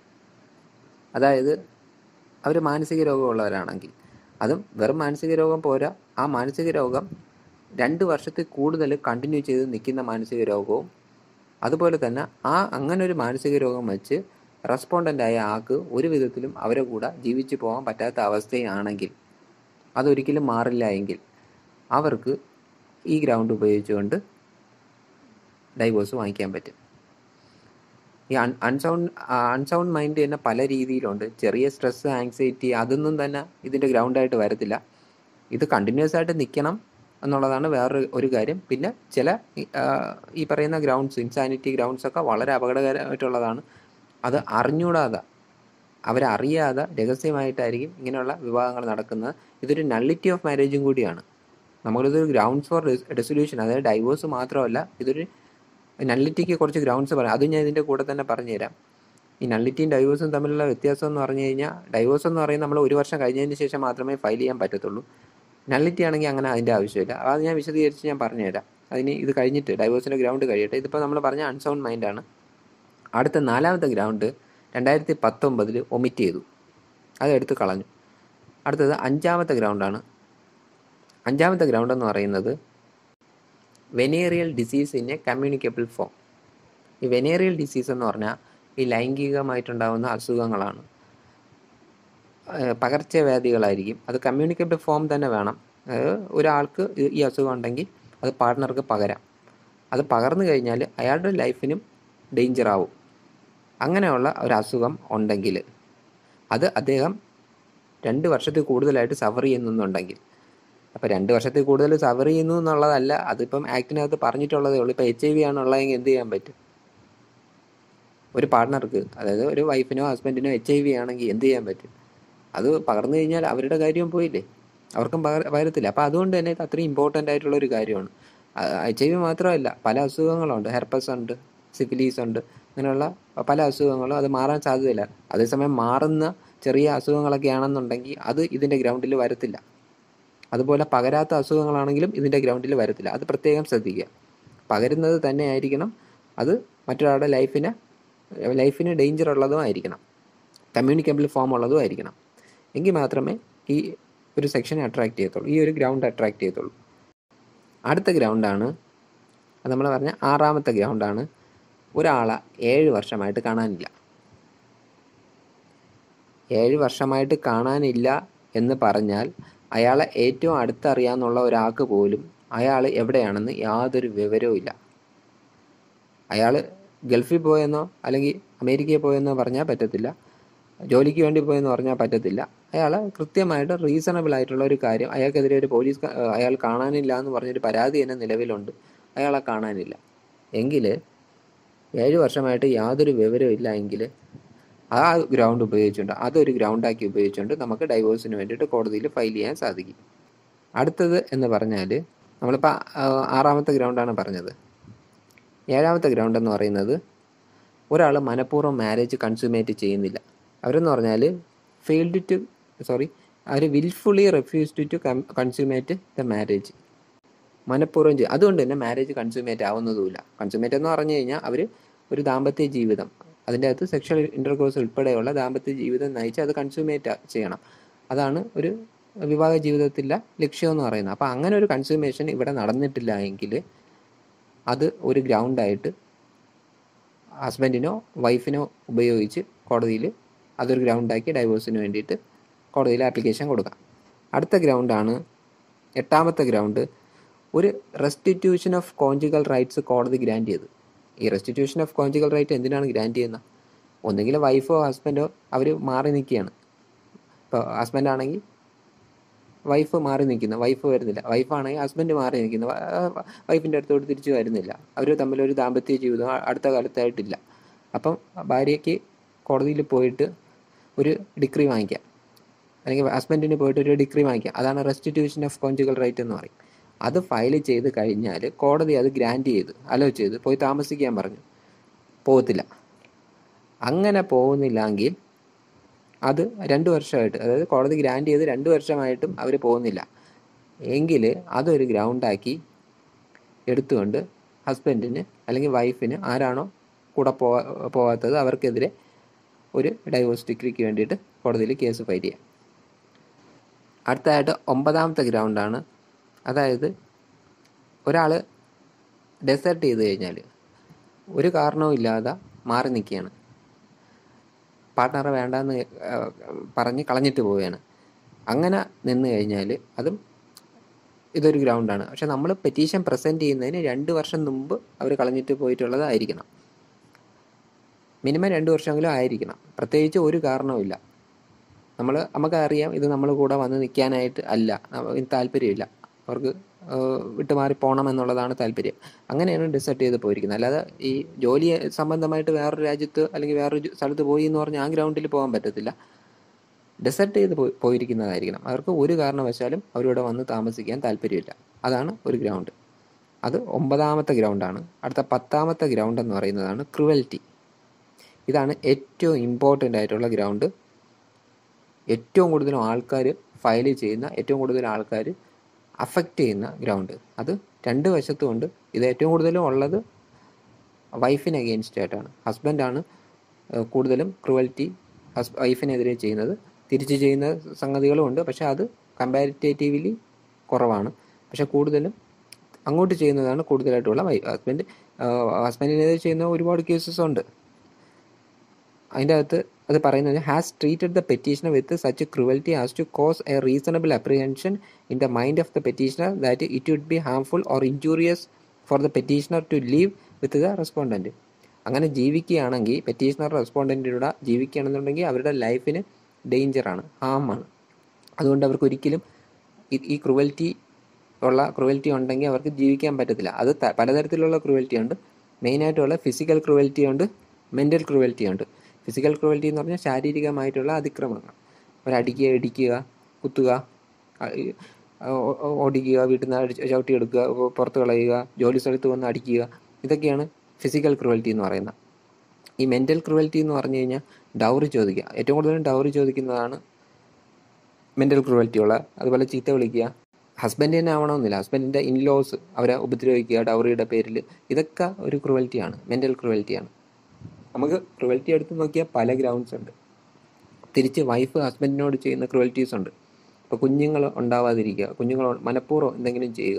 അതായത് അവർ മാനസിക രോഗമുള്ളവരാണെങ്കിൽ അതും വെറും മാനസിക രോഗം പോരാ ആ മാനസിക രോഗം രണ്ട് വർഷത്തിൽ കൂടുതൽ കണ്ടിന്യൂ ചെയ്ത് നിൽക്കുന്ന മാനസിക രോഗവും അതുപോലെ തന്നെ ആ അങ്ങനെ ഒരു മാനസിക രോഗം വെച്ച് റെസ്പോണ്ടൻ്റ് ആയ ആൾക്ക് ഒരു വിധത്തിലും അവരെ കൂടെ ജീവിച്ചു പോകാൻ പറ്റാത്ത അവസ്ഥയാണെങ്കിൽ അതൊരിക്കലും മാറില്ല എങ്കിൽ അവർക്ക് ഈ ഗ്രൗണ്ട് ഉപയോഗിച്ചുകൊണ്ട് ഡൈവോഴ്സ് വാങ്ങിക്കാൻ പറ്റും ഈ അൺ അൺസൗണ്ട് അൺസൗണ്ട് മൈൻഡ് തന്നെ പല രീതിയിലുണ്ട് ചെറിയ സ്ട്രെസ് ആങ്സൈറ്റി അതൊന്നും തന്നെ ഇതിൻ്റെ ഗ്രൗണ്ടായിട്ട് വരത്തില്ല ഇത് കണ്ടിന്യൂസ് ആയിട്ട് നിൽക്കണം എന്നുള്ളതാണ് വേറൊരു ഒരു കാര്യം പിന്നെ ചില ഈ പറയുന്ന ഗ്രൗണ്ട്സ് ഇൻസാനിറ്റി ഗ്രൗണ്ട്സ് ഒക്കെ വളരെ അപകടകരമായിട്ടുള്ളതാണ് അത് അറിഞ്ഞൂടാതെ അവരറിയാതെ രഹസ്യമായിട്ടായിരിക്കും ഇങ്ങനെയുള്ള വിവാഹങ്ങൾ നടക്കുന്നത് ഇതൊരു നള്ളിറ്റി ഓഫ് മാരേജും കൂടിയാണ് നമ്മളിതൊരു ഗ്രൗണ്ട്സ് ഫോർ റെസൊല്യൂഷൻ അതായത് ഡൈവോഴ്സ് മാത്രമല്ല ഇതൊരു നള്ളിറ്റിക്ക് കുറച്ച് ഗ്രൗണ്ട്സ് പറയാം അതും ഞാൻ ഇതിൻ്റെ കൂടെ തന്നെ പറഞ്ഞുതരാം ഈ നള്ളിറ്റിയും ഡൈവോഴ്സും തമ്മിലുള്ള വ്യത്യാസം എന്ന് പറഞ്ഞു കഴിഞ്ഞാൽ ഡൈവോഴ്സ് എന്ന് പറയുന്നത് നമ്മൾ ഒരു വർഷം കഴിഞ്ഞതിന് ശേഷം മാത്രമേ ഫയൽ ചെയ്യാൻ പറ്റത്തുള്ളൂ നള്ളിറ്റി ആണെങ്കിൽ അങ്ങനെ അതിൻ്റെ ആവശ്യമില്ല അത് ഞാൻ വിശദീകരിച്ച് ഞാൻ പറഞ്ഞുതരാം അതിന് ഇത് കഴിഞ്ഞിട്ട് ഡൈവോഴ്സിൻ്റെ ഗ്രൗണ്ട് കഴിയട്ടെ ഇതിപ്പോൾ നമ്മൾ പറഞ്ഞ അൺസൗണ്ട് മൈൻഡാണ് അടുത്ത നാലാമത്തെ ഗ്രൗണ്ട് രണ്ടായിരത്തി പത്തൊമ്പതിൽ ഒമിറ്റ് ചെയ്തു അത് എടുത്ത് കളഞ്ഞു അടുത്തത് അഞ്ചാമത്തെ ഗ്രൗണ്ടാണ് അഞ്ചാമത്തെ ഗ്രൗണ്ട് എന്ന് പറയുന്നത് venereal disease in a communicable form ഈ വെനേറിയൽ ഡിസീസ് എന്ന് പറഞ്ഞാൽ ഈ ലൈംഗികമായിട്ടുണ്ടാകുന്ന അസുഖങ്ങളാണ് പകർച്ചവ്യാധികളായിരിക്കും അത് കമ്മ്യൂണിക്കബിൾ ഫോം തന്നെ വേണം അതായത് ഒരാൾക്ക് ഈ അസുഖം ഉണ്ടെങ്കിൽ അത് പാർട്ട്ണർക്ക് പകരാം അത് പകർന്നു കഴിഞ്ഞാൽ അയാളുടെ ലൈഫിനും ഡേഞ്ചർ ആവും അങ്ങനെയുള്ള ഒരു അസുഖം ഉണ്ടെങ്കിൽ അത് അദ്ദേഹം രണ്ട് വർഷത്തിൽ കൂടുതലായിട്ട് സഫർ ചെയ്യുന്നുണ്ടെങ്കിൽ അപ്പോൾ രണ്ട് വർഷത്തിൽ കൂടുതൽ സഫർ ചെയ്യുന്നു എന്നുള്ളതല്ല അതിപ്പം ആക്ടിനകത്ത് പറഞ്ഞിട്ടുള്ളതേ ഉള്ളൂ ഇപ്പോൾ എച്ച് ഐ വി ആണുള്ളതെങ്കിൽ എന്ത് ചെയ്യാൻ പറ്റും ഒരു പാർട്ട്ണർക്ക് അതായത് ഒരു വൈഫിനോ ഹസ്ബൻഡിനോ എച്ച് ഐ വി ആണെങ്കിൽ എന്ത് ചെയ്യാൻ പറ്റും അത് പകർന്നു കഴിഞ്ഞാൽ അവരുടെ കാര്യം പോയില്ലേ അവർക്കും പകർ പകരത്തില്ല അപ്പോൾ അതുകൊണ്ട് തന്നെ ഇത് അത്രയും ഇമ്പോർട്ടൻ്റ് ആയിട്ടുള്ള ഒരു കാര്യമാണ് എച്ച് ഐ വി മാത്രമല്ല പല അസുഖങ്ങളുണ്ട് ഹെർപ്പസ് ഉണ്ട് സിഫിലീസ് ഉണ്ട് അങ്ങനെയുള്ള പല അസുഖങ്ങളും അത് മാറാൻ സാധ്യതയില്ല അതേസമയം മാറുന്ന ചെറിയ അസുഖങ്ങളൊക്കെ ആണെന്നുണ്ടെങ്കിൽ അത് ഇതിൻ്റെ ഗ്രൗണ്ടിൽ വരത്തില്ല അതുപോലെ പകരാത്ത അസുഖങ്ങളാണെങ്കിലും ഇതിൻ്റെ ഗ്രൗണ്ടിൽ വരത്തില്ല അത് പ്രത്യേകം ശ്രദ്ധിക്കുക പകരുന്നത് തന്നെ ആയിരിക്കണം അത് മറ്റൊരാളുടെ ലൈഫിന് ലൈഫിന് ഡേഞ്ചർ ഉള്ളതും ആയിരിക്കണം കമ്മ്യൂണിക്കബിൾ ഫോം ഉള്ളതും ആയിരിക്കണം എങ്കിൽ മാത്രമേ ഈ ഒരു സെക്ഷനെ അട്രാക്ട് ചെയ്യത്തുള്ളൂ ഈ ഒരു ഗ്രൗണ്ട് അട്രാക്ട് ചെയ്യത്തുള്ളൂ അടുത്ത ഗ്രൗണ്ടാണ് അത് നമ്മൾ പറഞ്ഞ ആറാമത്തെ ഗ്രൗണ്ടാണ് ഒരാളെ ഏഴ് വർഷമായിട്ട് കാണാനില്ല ഏഴ് വർഷമായിട്ട് കാണാനില്ല എന്ന് പറഞ്ഞാൽ അയാളെ ഏറ്റവും അടുത്തറിയാന്നുള്ള ഒരാൾക്ക് പോലും അയാൾ എവിടെയാണെന്ന് യാതൊരു വിവരവും ഇല്ല അയാൾ ഗൾഫിൽ പോയെന്നോ അല്ലെങ്കിൽ അമേരിക്കയിൽ പോയെന്നോ പറഞ്ഞാൽ പറ്റത്തില്ല ജോലിക്ക് വേണ്ടി പോയെന്ന് പറഞ്ഞാൽ പറ്റത്തില്ല അയാൾ കൃത്യമായിട്ട് റീസണബിൾ ആയിട്ടുള്ള ഒരു കാര്യം അയാൾക്കെതിരെ ഒരു പോലീസ് ക- അയാൾ കാണാനില്ല എന്ന് പറഞ്ഞൊരു പരാതി തന്നെ നിലവിലുണ്ട് അയാളെ കാണാനില്ല എങ്കിൽ ഏഴ് വർഷമായിട്ട് യാതൊരു വിവരവും ഇല്ല എങ്കിൽ ആ ഗ്രൗണ്ട് ഉപയോഗിച്ചുകൊണ്ട് അതൊരു ഗ്രൗണ്ടാക്കി ഉപയോഗിച്ചുകൊണ്ട് നമുക്ക് ഡൈവോഴ്സിന് വേണ്ടിയിട്ട് കോടതിയിൽ ഫയൽ ചെയ്യാൻ സാധിക്കും അടുത്തത് എന്ന് പറഞ്ഞാൽ നമ്മളിപ്പോൾ ആറാമത്തെ ഗ്രൗണ്ടാണ് പറഞ്ഞത് ഏഴാമത്തെ ഗ്രൗണ്ട് എന്ന് പറയുന്നത് ഒരാൾ മനഃപൂർവ്വം മാരേജ് കൺസ്യൂമേറ്റ് ചെയ്യുന്നില്ല അവരെന്ന് പറഞ്ഞാൽ ഫെയിൽഡ് ടു സോറി അവർ wilfully refused to consummate the marriage മനഃപൂർവ്വം ചെയ്യും അതുകൊണ്ട് തന്നെ മാരേജ് കൺസ്യൂമേറ്റ് ആവുന്നതുമില്ല കൺസ്യൂമേറ്റ് എന്ന് പറഞ്ഞു കഴിഞ്ഞാൽ അവർ ഒരു ദാമ്പത്യ ജീവിതം അതിൻ്റെ അകത്ത് സെക്ഷൽ ഇൻ്റർകോഴ്സ് ഉൾപ്പെടെയുള്ള ദാമ്പത്യ ജീവിതം നയിച്ച് അത് കൺസ്യൂമേറ്റ് ചെയ്യണം അതാണ് ഒരു വിവാഹ ജീവിതത്തിലെ ലക്ഷ്യം എന്ന് പറയുന്നത് അപ്പോൾ അങ്ങനെ ഒരു കൺസ്യൂമേഷൻ ഇവിടെ നടന്നിട്ടില്ല എങ്കിൽ അത് ഒരു ഗ്രൗണ്ടായിട്ട് ഹസ്ബൻഡിനോ വൈഫിനോ ഉപയോഗിച്ച് കോടതിയിൽ അതൊരു ഗ്രൗണ്ടാക്കി ഡൈവോഴ്സിന് വേണ്ടിയിട്ട് കോടതിയിൽ ആപ്ലിക്കേഷൻ കൊടുക്കാം അടുത്ത ഗ്രൗണ്ടാണ് എട്ടാമത്തെ ഗ്രൗണ്ട് ഒരു റെസ്റ്റിറ്റ്യൂഷൻ ഓഫ് കോഞ്ചുഗൽ റൈറ്റ്സ് കോടതി ഗ്രാൻഡ് ചെയ്ത് ഈ റെസ്റ്റിറ്റ്യൂഷൻ ഓഫ് കോഞ്ചുഗൽ റൈറ്റ് എന്തിനാണ് ഗ്രാൻഡ് ചെയ്യുന്നത് ഒന്നുകിൽ വൈഫോ ഹസ്ബൻഡോ അവർ മാറി നിൽക്കുകയാണ് ഇപ്പോൾ ഹസ്ബൻഡ് ആണെങ്കിൽ വൈഫ് മാറി നിൽക്കുന്നു വൈഫ് വരുന്നില്ല വൈഫാണെങ്കിൽ ഹസ്ബൻഡ് മാറി നിൽക്കുന്നു വൈഫിൻ്റെ അടുത്തോട്ട് തിരിച്ചു വരുന്നില്ല അവർ തമ്മിലൊരു ദാമ്പത്യ ജീവിതം അ- അടുത്ത കാലത്തായിട്ടില്ല അപ്പം ഭാര്യയ്ക്ക് കോടതിയിൽ പോയിട്ട് ഒരു ഡിഗ്രി വാങ്ങിക്കാം അല്ലെങ്കിൽ ഹസ്ബൻഡിന് പോയിട്ട് ഒരു ഡിഗ്രി വാങ്ങിക്കാം അതാണ് റെസ്റ്റിറ്റ്യൂഷൻ ഓഫ് കോഞ്ചുഗൽ റൈറ്റ് എന്ന് പറയും അത് ഫയൽ ചെയ്ത് കഴിഞ്ഞാൽ കോടതി അത് ഗ്രാൻഡ് ചെയ്ത് അലോ ചെയ്ത് പോയി താമസിക്കാൻ പറഞ്ഞു പോകത്തില്ല അങ്ങനെ പോകുന്നില്ലെങ്കിൽ അത് രണ്ട് വർഷമായിട്ട് അതായത് കോടതി ഗ്രാൻഡ് ചെയ്ത് രണ്ട് വർഷമായിട്ടും അവർ പോകുന്നില്ല എങ്കിൽ അതൊരു ഗ്രൗണ്ടാക്കി എടുത്തുകൊണ്ട് ഹസ്ബൻഡിന് അല്ലെങ്കിൽ വൈഫിന് ആരാണോ കൂടെ പോവാ പോവാത്തത് അവർക്കെതിരെ ഒരു ഡൈവോഴ്സ് ഡിഗ്രിക്ക് വേണ്ടിയിട്ട് കോടതിയിൽ കേസ് ഫയൽ ചെയ്യാം അടുത്തതായിട്ട് ഒമ്പതാമത്തെ ഗ്രൗണ്ടാണ് അതായത് ഒരാൾ ഡെസേർട്ട് ചെയ്ത് കഴിഞ്ഞാൽ ഒരു കാരണവും ഇല്ലാതെ മാറി നിൽക്കുകയാണ് പാർട്ട്ണറെ വേണ്ടാന്ന് ഏഹ്, പറഞ്ഞ് കളഞ്ഞിട്ട് പോവുകയാണ് അങ്ങനെ നിന്ന് കഴിഞ്ഞാൽ അതും ഇതൊരു ഗ്രൗണ്ടാണ് പക്ഷെ നമ്മൾ പെറ്റീഷൻ പ്രസൻറ്റ് ചെയ്യുന്നതിന് രണ്ട് വർഷം മുമ്പ് അവർ കളഞ്ഞിട്ട് പോയിട്ടുള്ളതായിരിക്കണം മിനിമം രണ്ട് വർഷമെങ്കിലും ആയിരിക്കണം പ്രത്യേകിച്ച് ഒരു കാരണവുമില്ല നമ്മൾ നമുക്കറിയാം ഇത് നമ്മൾ കൂടെ വന്ന് നിൽക്കാനായിട്ട് അല്ല നമ്മ- ഇതിന് താല്പര്യമില്ല അവർക്ക് ഏഹ്, വിട്ടുമാറി പോകണം എന്നുള്ളതാണ് താല്പര്യം അങ്ങനെയാണ് ഡിസൈഡ് ചെയ്ത് പോയിരിക്കുന്നത് അല്ലാതെ ഈ ജോലി സംബന്ധമായിട്ട് വേറൊരു രാജ്യത്ത് അല്ലെങ്കിൽ വേറൊരു ജോ- സ്ഥലത്ത് പോയി എന്ന് പറഞ്ഞാൽ ആ ഗ്രൗണ്ടിൽ പോകാൻ പറ്റത്തില്ല ഡെസർട്ട് ചെയ്ത് പോയി പോയിരിക്കുന്നതായിരിക്കണം അവർക്ക് ഒരു കാരണവശാലും അവരിവിടെ വന്ന് താമസിക്കാൻ താല്പര്യമില്ല അതാണ് ഒരു ഗ്രൗണ്ട് അത് ഒമ്പതാമത്തെ ഗ്രൗണ്ടാണ് അടുത്ത പത്താമത്തെ ഗ്രൗണ്ട് എന്ന് പറയുന്നതാണ് ക്രുവൽറ്റി ഇതാണ് ഏറ്റവും ഇമ്പോർട്ടൻ്റ് ആയിട്ടുള്ള ഗ്രൗണ്ട് ഏറ്റവും കൂടുതൽ ആൾക്കാർ ഫയൽ ചെയ്യുന്ന ഏറ്റവും കൂടുതൽ ആൾക്കാർ അഫക്റ്റ് ചെയ്യുന്ന ഗ്രൗണ്ട് അത് രണ്ട് വശത്തുമുണ്ട് ഇത് ഏറ്റവും കൂടുതലും ഉള്ളത് വൈഫിന് അഗെയിൻസ്റ്റ് ആയിട്ടാണ് ഹസ്ബൻഡാണ് കൂടുതലും ക്രുവൽറ്റി ഹസ് വൈഫിനെതിരെ ചെയ്യുന്നത് തിരിച്ച് ചെയ്യുന്ന സംഗതികളും ഉണ്ട് പക്ഷെ അത് കമ്പാരിറ്റേറ്റീവ്ലി കുറവാണ് പക്ഷെ കൂടുതലും അങ്ങോട്ട് ചെയ്യുന്നതാണ് കൂടുതലായിട്ടുള്ള വൈ ഹസ്ബൻഡ് ഹസ്ബൻഡിനെതിരെ ചെയ്യുന്ന ഒരുപാട് കേസസ് ഉണ്ട് അതിൻ്റെ അകത്ത് അത് പറയുന്നത് has treated the petitioner with such cruelty has to cause a reasonable apprehension in the mind of the petitioner that it would be harmful or injurious for the petitioner to leave with the respondent അങ്ങനെ ജീവിക്കുകയാണെങ്കിൽ പെറ്റീഷണർ റെസ്പോണ്ടൻറ്റിലൂടെ ജീവിക്കുകയാണെന്നുണ്ടെങ്കിൽ അവരുടെ ലൈഫിന് ഡേഞ്ചറാണ് ഹാമാണ് അതുകൊണ്ട് അവർക്ക് ഒരിക്കലും ഈ- ഈ ക്രുവൽറ്റി ഉള്ള ക്രുവൽറ്റി ഉണ്ടെങ്കിൽ അവർക്ക് ജീവിക്കാൻ പറ്റത്തില്ല അത് ത- പലതരത്തിലുള്ള ക്രുവൽറ്റി ഉണ്ട് മെയിനായിട്ടുള്ള ഫിസിക്കൽ ക്രുവൽറ്റി ഉണ്ട് മെൻ്റൽ ക്രുവൽറ്റി ഉണ്ട് ഫിസിക്കൽ ക്രുവൽറ്റി എന്ന് പറഞ്ഞാൽ ശാരീരികമായിട്ടുള്ള അതിക്രമങ്ങൾ ഒരടിക്കുക ഇടിക്കുക കുത്തുക അ- ഈ, ഓ- ഓ- ഓടിക്കുക വീട്ടിൽ നിന്ന് അടിച്ച് ചവിട്ടിയെടുക്കുക പു- പുറത്ത് കളയുക ജോലി സ്ഥലത്ത് വന്ന് അടിക്കുക ഇതൊക്കെയാണ് ഫിസിക്കൽ ക്രുവൽറ്റി എന്ന് പറയുന്നത് ഈ മെൻ്റൽ ക്രുവൽറ്റി എന്ന് പറഞ്ഞു കഴിഞ്ഞാൽ ഡൗറി ചോദിക്കുക ഏറ്റവും കൂടുതലും ഡൗറി ചോദിക്കുന്നതാണ് മെൻ്റൽ ക്രുവൽറ്റി ഉള്ള അതുപോലെ ചീത്ത വിളിക്കുക ഹസ്ബൻഡ് തന്നെ ആവണമെന്നില്ല ഹസ്ബൻഡിൻ്റെ ഇൻലോസ് അവരെ ഉപദ്രവിക്കുക ഡൗറിയുടെ പേരിൽ ഇതൊക്കെ ഒരു ക്രുവൽറ്റിയാണ് മെൻ്റൽ ക്രുവൽറ്റിയാണ് നമുക്ക് ക്രുവൽറ്റി എടുത്ത് നോക്കിയാൽ പല ഗ്രൗണ്ട്സ് ഉണ്ട് തിരിച്ച് വൈഫ് ഹസ്ബൻഡിനോട് ചെയ്യുന്ന ക്രുവൽറ്റീസ് ഉണ്ട് ഇപ്പോൾ കുഞ്ഞുങ്ങൾ ഉണ്ടാവാതിരിക്കുക കുഞ്ഞുങ്ങൾ മനഃപൂർവ്വം എന്തെങ്കിലും ചെയ്യുക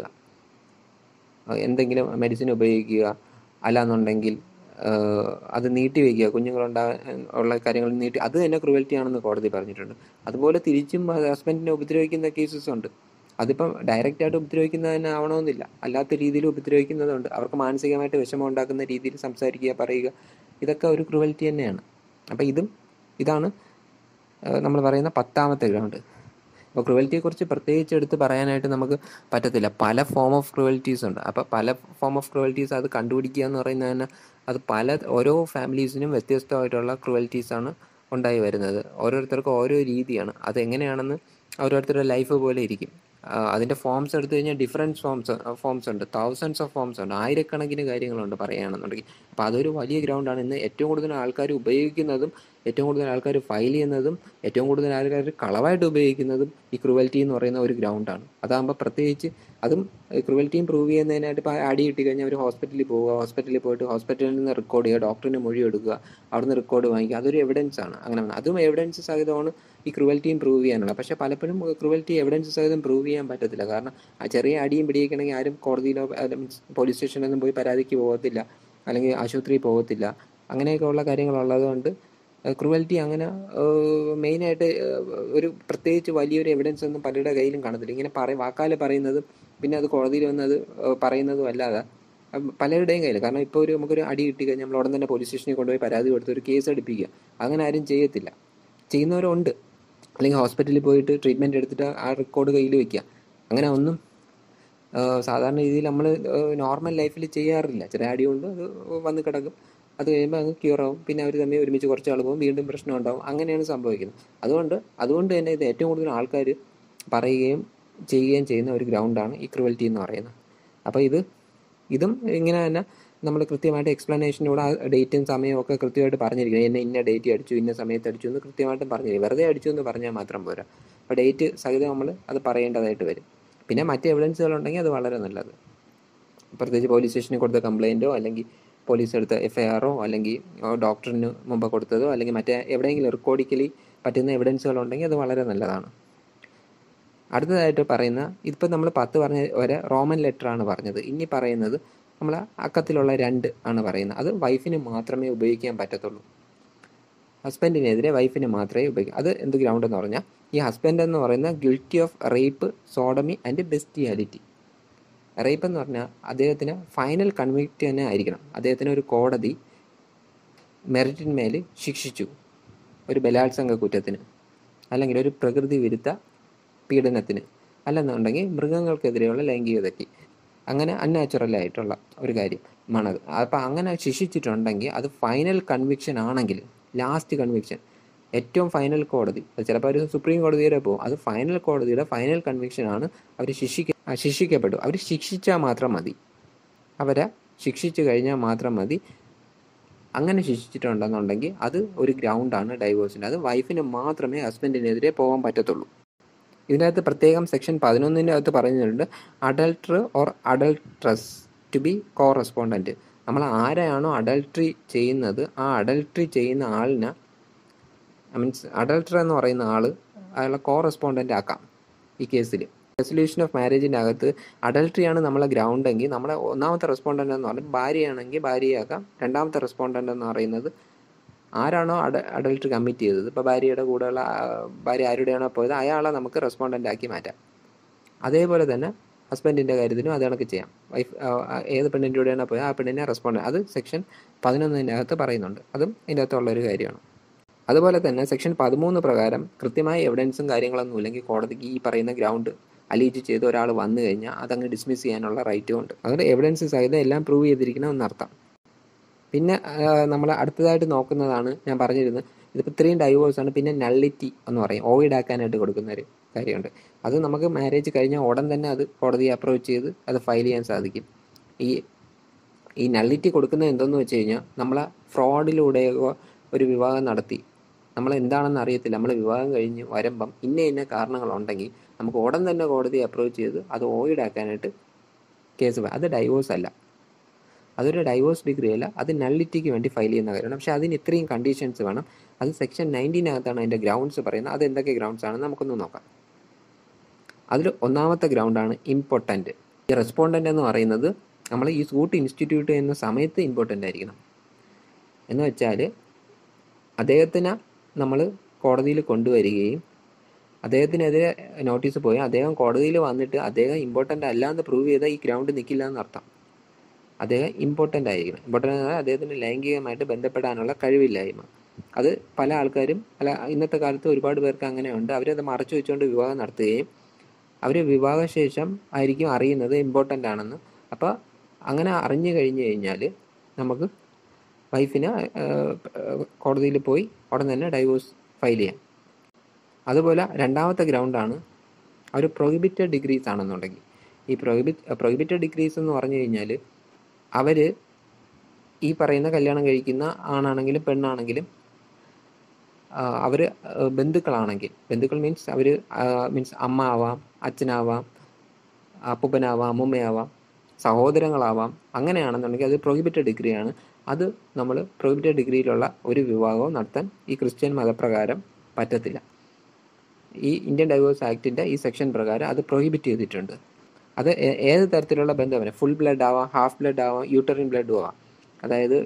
അഹ് എന്തെങ്കിലും മെഡിസിൻ ഉപയോഗിക്കുക അല്ലാന്നുണ്ടെങ്കിൽ ആഹ് അത് നീട്ടി വയ്ക്കുക കുഞ്ഞുങ്ങളുണ്ടാകാൻ ഉള്ള കാര്യങ്ങൾ നീട്ടി അത് തന്നെ ക്രുവൽറ്റി ആണെന്ന് കോടതി പറഞ്ഞിട്ടുണ്ട് അതുപോലെ തിരിച്ചും ഹസ്ബൻഡിനെ ഉപദ്രവിക്കുന്ന കേസസ് ഉണ്ട് അതിപ്പം ഡയറക്റ്റായിട്ട് ഉപദ്രവിക്കുന്നതിന് ആവണമെന്നില്ല അല്ലാത്ത രീതിയിൽ ഉപദ്രവിക്കുന്നതുണ്ട് അവർക്ക് മാനസികമായിട്ട് വിഷമം ഉണ്ടാക്കുന്ന രീതിയിൽ സംസാരിക്കുക പറയുക ഇതൊക്കെ ഒരു ക്രുവൽറ്റി തന്നെയാണ് അപ്പോൾ ഇതും ഇതാണ് നമ്മൾ പറയുന്ന പത്താമത്തെ ഗ്രൗണ്ട് അപ്പോൾ ക്രുവൽറ്റിയെക്കുറിച്ച് പ്രത്യേകിച്ച് എടുത്ത് പറയാനായിട്ട് നമുക്ക് പറ്റത്തില്ല പല ഫോം ഓഫ് ക്രുവൽറ്റീസ് ഉണ്ട് അപ്പോൾ പല ഫോം ഓഫ് ക്രുവൽറ്റീസ് അത് കണ്ടുപിടിക്കുക എന്ന് പറയുന്നത് തന്നെ അത് പല ഓരോ ഫാമിലീസിനും വ്യത്യസ്തമായിട്ടുള്ള ക്രുവൽറ്റീസാണ് ഉണ്ടായി വരുന്നത് ഓരോരുത്തർക്കും ഓരോ രീതിയാണ് അത് എങ്ങനെയാണെന്ന് ഓരോരുത്തരുടെ ലൈഫ് പോലെ ഇരിക്കും അതിൻ്റെ ഫോംസ് എടുത്തു കഴിഞ്ഞാൽ ഡിഫറെൻറ്റ് ഫോംസ് ഫോംസ് ഉണ്ട് തൗസൻഡ്സ് ഓഫ് ഫോംസ് ഉണ്ട് ആയിരക്കണക്കിന് കാര്യങ്ങളുണ്ട് പറയുകയാണെന്നുണ്ടെങ്കിൽ അപ്പോൾ അതൊരു വലിയ ഗ്രൗണ്ടാണ് ഇന്ന് ഏറ്റവും കൂടുതൽ ആൾക്കാർ ഉപയോഗിക്കുന്നതും ഏറ്റവും കൂടുതൽ ആൾക്കാർ ഫയൽ ചെയ്യുന്നതും ഏറ്റവും കൂടുതൽ ആൾക്കാർ കളവായിട്ട് ഉപയോഗിക്കുന്നതും ഈ ക്രുവൽറ്റി എന്ന് പറയുന്ന ഒരു ഗ്രൗണ്ടാണ് അതാകുമ്പോൾ പ്രത്യേകിച്ച് അതും ക്രുവൽറ്റിയും പ്രൂവ് ചെയ്യുന്നതിനായിട്ട് ഇപ്പോൾ അടി കിട്ടി കഴിഞ്ഞാൽ അവർ ഹോസ്പിറ്റലിൽ പോവുക ഹോസ്പിറ്റലിൽ പോയിട്ട് ഹോസ്പിറ്റലിൽ നിന്ന് റെക്കോർഡ് ചെയ്യുക ഡോക്ടറിന് മൊഴി എടുക്കുക അവിടുന്ന് റെക്കോർഡ് വാങ്ങിക്കുക അതൊരു എവിഡൻസ് ആണ് അങ്ങനെ അതും എവിഡൻസ് സഹിതമാണ് ഈ ക്രുവൽറ്റിയും പ്രൂവ് ചെയ്യാനുള്ളത് പക്ഷേ പലപ്പോഴും ക്രുവൽറ്റി എവിഡൻസ് സഹിതം പ്രൂവ് ചെയ്യാൻ പറ്റത്തില്ല കാരണം ആ ചെറിയ അടിയും പിടിയിക്കണമെങ്കിൽ ആരും കോടതിയിലോ മീൻസ് പോലീസ് സ്റ്റേഷനിലൊന്നും പോയി പരാതിക്ക് പോകത്തില്ല അല്ലെങ്കിൽ ആശുപത്രിയിൽ പോകത്തില്ല അങ്ങനെയൊക്കെ ഉള്ള കാര്യങ്ങളുള്ളത് കൊണ്ട് ക്രുവൽറ്റി അങ്ങനെ മെയിനായിട്ട് ഒരു പ്രത്യേകിച്ച് വലിയൊരു എവിഡൻസ് ഒന്നും പലരുടെ കയ്യിലും കാണത്തില്ല ഇങ്ങനെ പറ വാക്കാൽ പറയുന്നതും പിന്നെ അത് കോടതിയിൽ വന്ന് അത് പറയുന്നതും അല്ലാതെ പലരുടെയും കയ്യിൽ കാരണം ഇപ്പോൾ ഒരു നമുക്കൊരു അടി കിട്ടി കഴിഞ്ഞാൽ നമ്മൾ ഉടൻ തന്നെ പോലീസ് സ്റ്റേഷനിൽ കൊണ്ടുപോയി പരാതി കൊടുത്ത് ഒരു കേസ് എടുപ്പിക്കുക അങ്ങനെ ആരും ചെയ്യത്തില്ല ചെയ്യുന്നവരുണ്ട് അല്ലെങ്കിൽ ഹോസ്പിറ്റലിൽ പോയിട്ട് ട്രീറ്റ്മെൻറ്റ് എടുത്തിട്ട് ആ റെക്കോർഡ് കയ്യിൽ വെക്കുക അങ്ങനെ ഒന്നും സാധാരണ രീതിയിൽ നമ്മൾ നോർമൽ ലൈഫിൽ ചെയ്യാറില്ല ചെറിയ അടി കൊണ്ട് അത് വന്ന് കിടക്കും അത് കഴിയുമ്പോൾ അങ്ങ് ക്യൂർ ആവും പിന്നെ അവർ തമ്മിൽ ഒരുമിച്ച് കുറച്ച് ആൾ പോകും വീണ്ടും പ്രശ്നം ഉണ്ടാവും അങ്ങനെയാണ് സംഭവിക്കുന്നത് അതുകൊണ്ട് അതുകൊണ്ട് തന്നെ ഇത് ഏറ്റവും കൂടുതൽ ആൾക്കാർ പറയുകയും ചെയ്യുകയും ചെയ്യുന്ന ഒരു ഗ്രൗണ്ടാണ് ഈ ക്രുവൽറ്റി എന്ന് പറയുന്നത് അപ്പോൾ ഇത് ഇതും ഇങ്ങനെ തന്നെ നമ്മൾ കൃത്യമായിട്ട് എക്സ്പ്ലനേഷനോട് ആ ഡേറ്റും സമയവും ഒക്കെ കൃത്യമായിട്ട് പറഞ്ഞിരിക്കണം എന്നെ ഇന്ന ഡേറ്റ് അടിച്ചു ഇന്ന സമയത്ത് അടിച്ചു എന്ന് കൃത്യമായിട്ടും പറഞ്ഞിരിക്കും വെറുതെ അടിച്ചു എന്ന് പറഞ്ഞാൽ മാത്രം പോരാ അപ്പോൾ ഡേറ്റ് സഹിതം നമ്മൾ അത് പറയേണ്ടതായിട്ട് വരും പിന്നെ മറ്റ് എവിഡൻസുകൾ ഉണ്ടെങ്കിൽ അത് വളരെ നല്ലത് പ്രത്യേകിച്ച് പോലീസ് സ്റ്റേഷനിൽ കൊടുത്ത കംപ്ലയിൻറ്റോ അല്ലെങ്കിൽ പോലീസ് എടുത്ത എഫ് ഐ ആറോ അല്ലെങ്കിൽ ഡോക്ടറിന് മുമ്പ് കൊടുത്തതോ അല്ലെങ്കിൽ മറ്റേ എവിടെയെങ്കിലും റെക്കോർഡിക്കലി പറ്റുന്ന എവിഡൻസുകൾ ഉണ്ടെങ്കിൽ അത് വളരെ നല്ലതാണ് അടുത്തതായിട്ട് പറയുന്ന ഇതിപ്പോൾ നമ്മൾ പത്ത് പറഞ്ഞ വരെ റോമൻ ലെറ്റർ ആണ് പറഞ്ഞത് ഇനി പറയുന്നത് നമ്മൾ അക്കത്തിലുള്ള രണ്ട് ആണ് പറയുന്നത് അത് വൈഫിന് മാത്രമേ ഉപയോഗിക്കാൻ പറ്റത്തുള്ളൂ ഹസ്ബൻഡിനെതിരെ വൈഫിന് മാത്രമേ ഉപയോഗിക്കൂ അത് എന്ത് ഗ്രൗണ്ട് എന്ന് പറഞ്ഞാൽ ഈ ഹസ്ബൻഡ് എന്ന് പറയുന്ന guilty of rape sodomy and bestiality rape എന്ന് പറഞ്ഞാൽ അദ്ദേഹത്തിന് ഫൈനൽ കൺവിക്റ്റ് തന്നെ ആയിരിക്കണം അദ്ദേഹത്തിന് ഒരു കോടതി മെറിറ്റിന്മേൽ ശിക്ഷിച്ചു ഒരു ബലാത്സംഗ കുറ്റത്തിന് അല്ലെങ്കിൽ ഒരു പ്രകൃതി വിരുദ്ധ പീഡനത്തിന് അല്ലെന്നുണ്ടെങ്കിൽ മൃഗങ്ങൾക്കെതിരെയുള്ള ലൈംഗികതയ്ക്ക് അങ്ങനെ അൺനാച്ചുറൽ ആയിട്ടുള്ള ഒരു കാര്യം മണത് അപ്പോൾ അങ്ങനെ ശിക്ഷിച്ചിട്ടുണ്ടെങ്കിൽ അത് ഫൈനൽ കൺവിക്ഷൻ ആണെങ്കിൽ ലാസ്റ്റ് കൺവിക്ഷൻ ഏറ്റവും ഫൈനൽ കോടതി അത് ചിലപ്പോൾ ഒരു സുപ്രീം കോടതി വരെ പോകും അത് ഫൈനൽ കോടതിയുടെ ഫൈനൽ കൺവിക്ഷൻ ആണ് അവർ ശിക്ഷിക്ക ശിക്ഷിക്കപ്പെട്ടു അവർ ശിക്ഷിച്ചാൽ മാത്രം മതി അവരെ ശിക്ഷിച്ചു കഴിഞ്ഞാൽ മാത്രം മതി അങ്ങനെ ശിക്ഷിച്ചിട്ടുണ്ടെന്നുണ്ടെങ്കിൽ അത് ഒരു ഗ്രൗണ്ടാണ് ഡൈവോഴ്സിന് അത് വൈഫിന് മാത്രമേ ഹസ്ബൻഡിനെതിരെ പോകാൻ പറ്റത്തുള്ളൂ ഇതിനകത്ത് പ്രത്യേകം സെക്ഷൻ പതിനൊന്നിൻ്റെ അകത്ത് പറഞ്ഞിട്ടുണ്ട് adulterer or adulteress to be co respondent നമ്മൾ ആരെയാണോ അഡൾട്രി ചെയ്യുന്നത് ആ അഡൾട്രി ചെയ്യുന്ന ആളിനെ മീൻസ് അഡൾട്ടർ എന്ന് പറയുന്ന ആൾ അയാളെ കോ റെസ്പോണ്ടൻ്റ് ആക്കാം ഈ കേസിൽ റെസൊല്യൂഷൻ ഓഫ് മാരേജിൻ്റെ അകത്ത് അഡൾട്ടറിയാണ് നമ്മളെ ഗ്രൗണ്ട് എങ്കിൽ നമ്മുടെ ഒന്നാമത്തെ റെസ്പോണ്ടൻ്റ് എന്ന് പറഞ്ഞാൽ ഭാര്യയാണെങ്കിൽ ഭാര്യയാക്കാം രണ്ടാമത്തെ റെസ്പോണ്ടൻ്റ് എന്ന് പറയുന്നത് ആരാണോ അഡ അഡൾട്ട് കമ്മിറ്റ് ചെയ്തത് ഇപ്പോൾ ഭാര്യയുടെ കൂടെയുള്ള ഭാര്യ ആരുടെയാണോ പോയത് അയാളെ നമുക്ക് റെസ്പോണ്ടൻ്റ് ആക്കി മാറ്റാം അതേപോലെ തന്നെ ഹസ്ബൻഡിൻ്റെ കാര്യത്തിലും അത് കണക്ക് ചെയ്യാം വൈഫ് ഏത് പെണ്ണിൻ്റെ കൂടെയാണോ പോയത് ആ പെണ്ണിനെ റെസ്പോണ്ട് അത് സെക്ഷൻ പതിനൊന്നിൻ്റെ അകത്ത് പറയുന്നുണ്ട് അതും ഇതിൻ്റെ അകത്തുള്ളൊരു കാര്യമാണ് അതുപോലെ തന്നെ സെക്ഷൻ പതിമൂന്ന് പ്രകാരം കൃത്യമായ എവിഡൻസും കാര്യങ്ങളൊന്നും ഇല്ലെങ്കിൽ കോടതിക്ക് ഈ പറയുന്ന ഗ്രൗണ്ട് അലീജ് ചെയ്ത് ഒരാൾ വന്നു കഴിഞ്ഞാൽ അതങ്ങ് ഡിസ്മിസ് ചെയ്യാനുള്ള റൈറ്റും ഉണ്ട് അതുകൊണ്ട് എവിഡൻസ് സഹിതം എല്ലാം പ്രൂവ് ചെയ്തിരിക്കണം എന്നർത്ഥം പിന്നെ നമ്മൾ അടുത്തതായിട്ട് നോക്കുന്നതാണ് ഞാൻ പറഞ്ഞിരുന്നത് ഇതിപ്പോൾ ഇത്രയും ഡൈവോഴ്സ് ആണ് പിന്നെ നള്ളിറ്റി എന്ന് പറയും ഓയിഡ് ആക്കാനായിട്ട് കൊടുക്കുന്ന ഒരു കാര്യമുണ്ട് അത് നമുക്ക് മാരേജ് കഴിഞ്ഞാൽ ഉടൻ തന്നെ അത് കോടതിയെ അപ്രോച്ച് ചെയ്ത് അത് ഫയൽ ചെയ്യാൻ സാധിക്കും ഈ ഈ നള്ളിറ്റി കൊടുക്കുന്നത് എന്തെന്ന് വെച്ച് കഴിഞ്ഞാൽ നമ്മളെ ഫ്രോഡിലൂടെയോ ഒരു വിവാഹം നടത്തി നമ്മൾ എന്താണെന്ന് അറിയത്തില്ല നമ്മൾ വിവാഹം കഴിഞ്ഞ് വരുമ്പം ഇന്ന ഇന്ന കാരണങ്ങളുണ്ടെങ്കിൽ നമുക്ക് ഉടൻ തന്നെ കോടതിയെ അപ്രോച്ച് ചെയ്ത് അത് ഓയിഡ് ആക്കാനായിട്ട് കേസ് അത് ഡൈവോഴ്സ് അല്ല അതൊരു ഡൈവോഴ്സ് ഡിഗ്രി അല്ല അത് നള്ളിറ്റിക്ക് വേണ്ടി ഫയൽ ചെയ്യുന്ന കാര്യമാണ് പക്ഷേ അതിന് ഇത്രയും കണ്ടീഷൻസ് വേണം അത് സെക്ഷൻ നയൻറ്റീനകത്താണ് അതിൻ്റെ ഗ്രൗണ്ട്സ് പറയുന്നത് അത് എന്തൊക്കെ ഗ്രൗണ്ട്സ് ആണെന്ന് നമുക്കൊന്ന് നോക്കാം അതിൽ ഒന്നാമത്തെ ഗ്രൗണ്ടാണ് ഇമ്പോർട്ടൻ്റ് ഈ റെസ്പോണ്ടൻ്റ് എന്ന് പറയുന്നത് നമ്മൾ ഈ സൂട്ട് ഇൻസ്റ്റിറ്റ്യൂട്ട് ചെയ്യുന്ന സമയത്ത് ഇമ്പോർട്ടൻ്റ് ആയിരിക്കണം എന്ന് വെച്ചാൽ അദ്ദേഹത്തിന് നമ്മൾ കോടതിയിൽ കൊണ്ടുവരികയും അദ്ദേഹത്തിനെതിരെ നോട്ടീസ് പോയി അദ്ദേഹം കോടതിയിൽ വന്നിട്ട് അദ്ദേഹം ഇമ്പോർട്ടൻ്റ് അല്ല എന്ന് പ്രൂവ് ചെയ്താൽ ഈ ഗ്രൗണ്ട് നിൽക്കില്ല എന്നർത്ഥം അദ്ദേഹം ഇമ്പോർട്ടൻ്റ് ആയിരിക്കണം ഇമ്പോർട്ടൻ്റ് എന്നാൽ അദ്ദേഹത്തിന് ലൈംഗികമായിട്ട് ബന്ധപ്പെടാനുള്ള കഴിവില്ലായ്മ അത് പല ആൾക്കാരും അല്ല ഇന്നത്തെ കാലത്ത് ഒരുപാട് പേർക്ക് അങ്ങനെയുണ്ട് അവരത് മറച്ചു വെച്ചുകൊണ്ട് വിവാഹം നടത്തുകയും അവർ വിവാഹശേഷം ആയിരിക്കും അറിയുന്നത് ഇമ്പോർട്ടൻ്റ് ആണെന്ന് അപ്പോൾ അങ്ങനെ അറിഞ്ഞു കഴിഞ്ഞു കഴിഞ്ഞാൽ നമുക്ക് വൈഫിന് കോടതിയിൽ പോയി ഉടൻ തന്നെ ഡൈവോഴ്സ് ഫയൽ ചെയ്യാം അതുപോലെ രണ്ടാമത്തെ ഗ്രൗണ്ടാണ് അവർ പ്രൊഹിബിറ്റഡ് ഡിഗ്രീസ് ആണെന്നുണ്ടെങ്കിൽ ഈ പ്രൊഹിബിറ്റ് പ്രൊഹിബിറ്റഡ് ഡിഗ്രീസ് എന്ന് പറഞ്ഞു കഴിഞ്ഞാൽ അവർ ഈ പറയുന്ന കല്യാണം കഴിക്കുന്ന ആണാണെങ്കിലും പെണ്ണാണെങ്കിലും അവർ ബന്ധുക്കളാണെങ്കിൽ ബന്ധുക്കൾ മീൻസ് അവർ മീൻസ് അമ്മ ആവാം അച്ഛനാവാം അപ്പൂപ്പനാവാം അമ്മൂമ്മയാവാം സഹോദരങ്ങളാവാം അങ്ങനെയാണെന്നുണ്ടെങ്കിൽ അത് പ്രൊഹിബിറ്റഡ് ഡിഗ്രിയാണ് അത് നമ്മൾ പ്രൊഹിബിറ്റഡ് ഡിഗ്രിയിലുള്ള ഒരു വിവാഹവും നടത്താൻ ഈ ക്രിസ്ത്യൻ മതപ്രകാരം പറ്റത്തില്ല ഈ ഇന്ത്യൻ ഡൈവേഴ്സ് ആക്ടിൻ്റെ ഈ സെക്ഷൻ പ്രകാരം അത് പ്രൊഹിബിറ്റ് ചെയ്തിട്ടുണ്ട് അത് ഏ- ഏത് തരത്തിലുള്ള ബന്ധമാണ് ഫുൾ ബ്ലഡ് ആവാം ഹാഫ് ബ്ലഡ് ആവാം യൂട്ടറിൻ ബ്ലഡും ആവാം അതായത്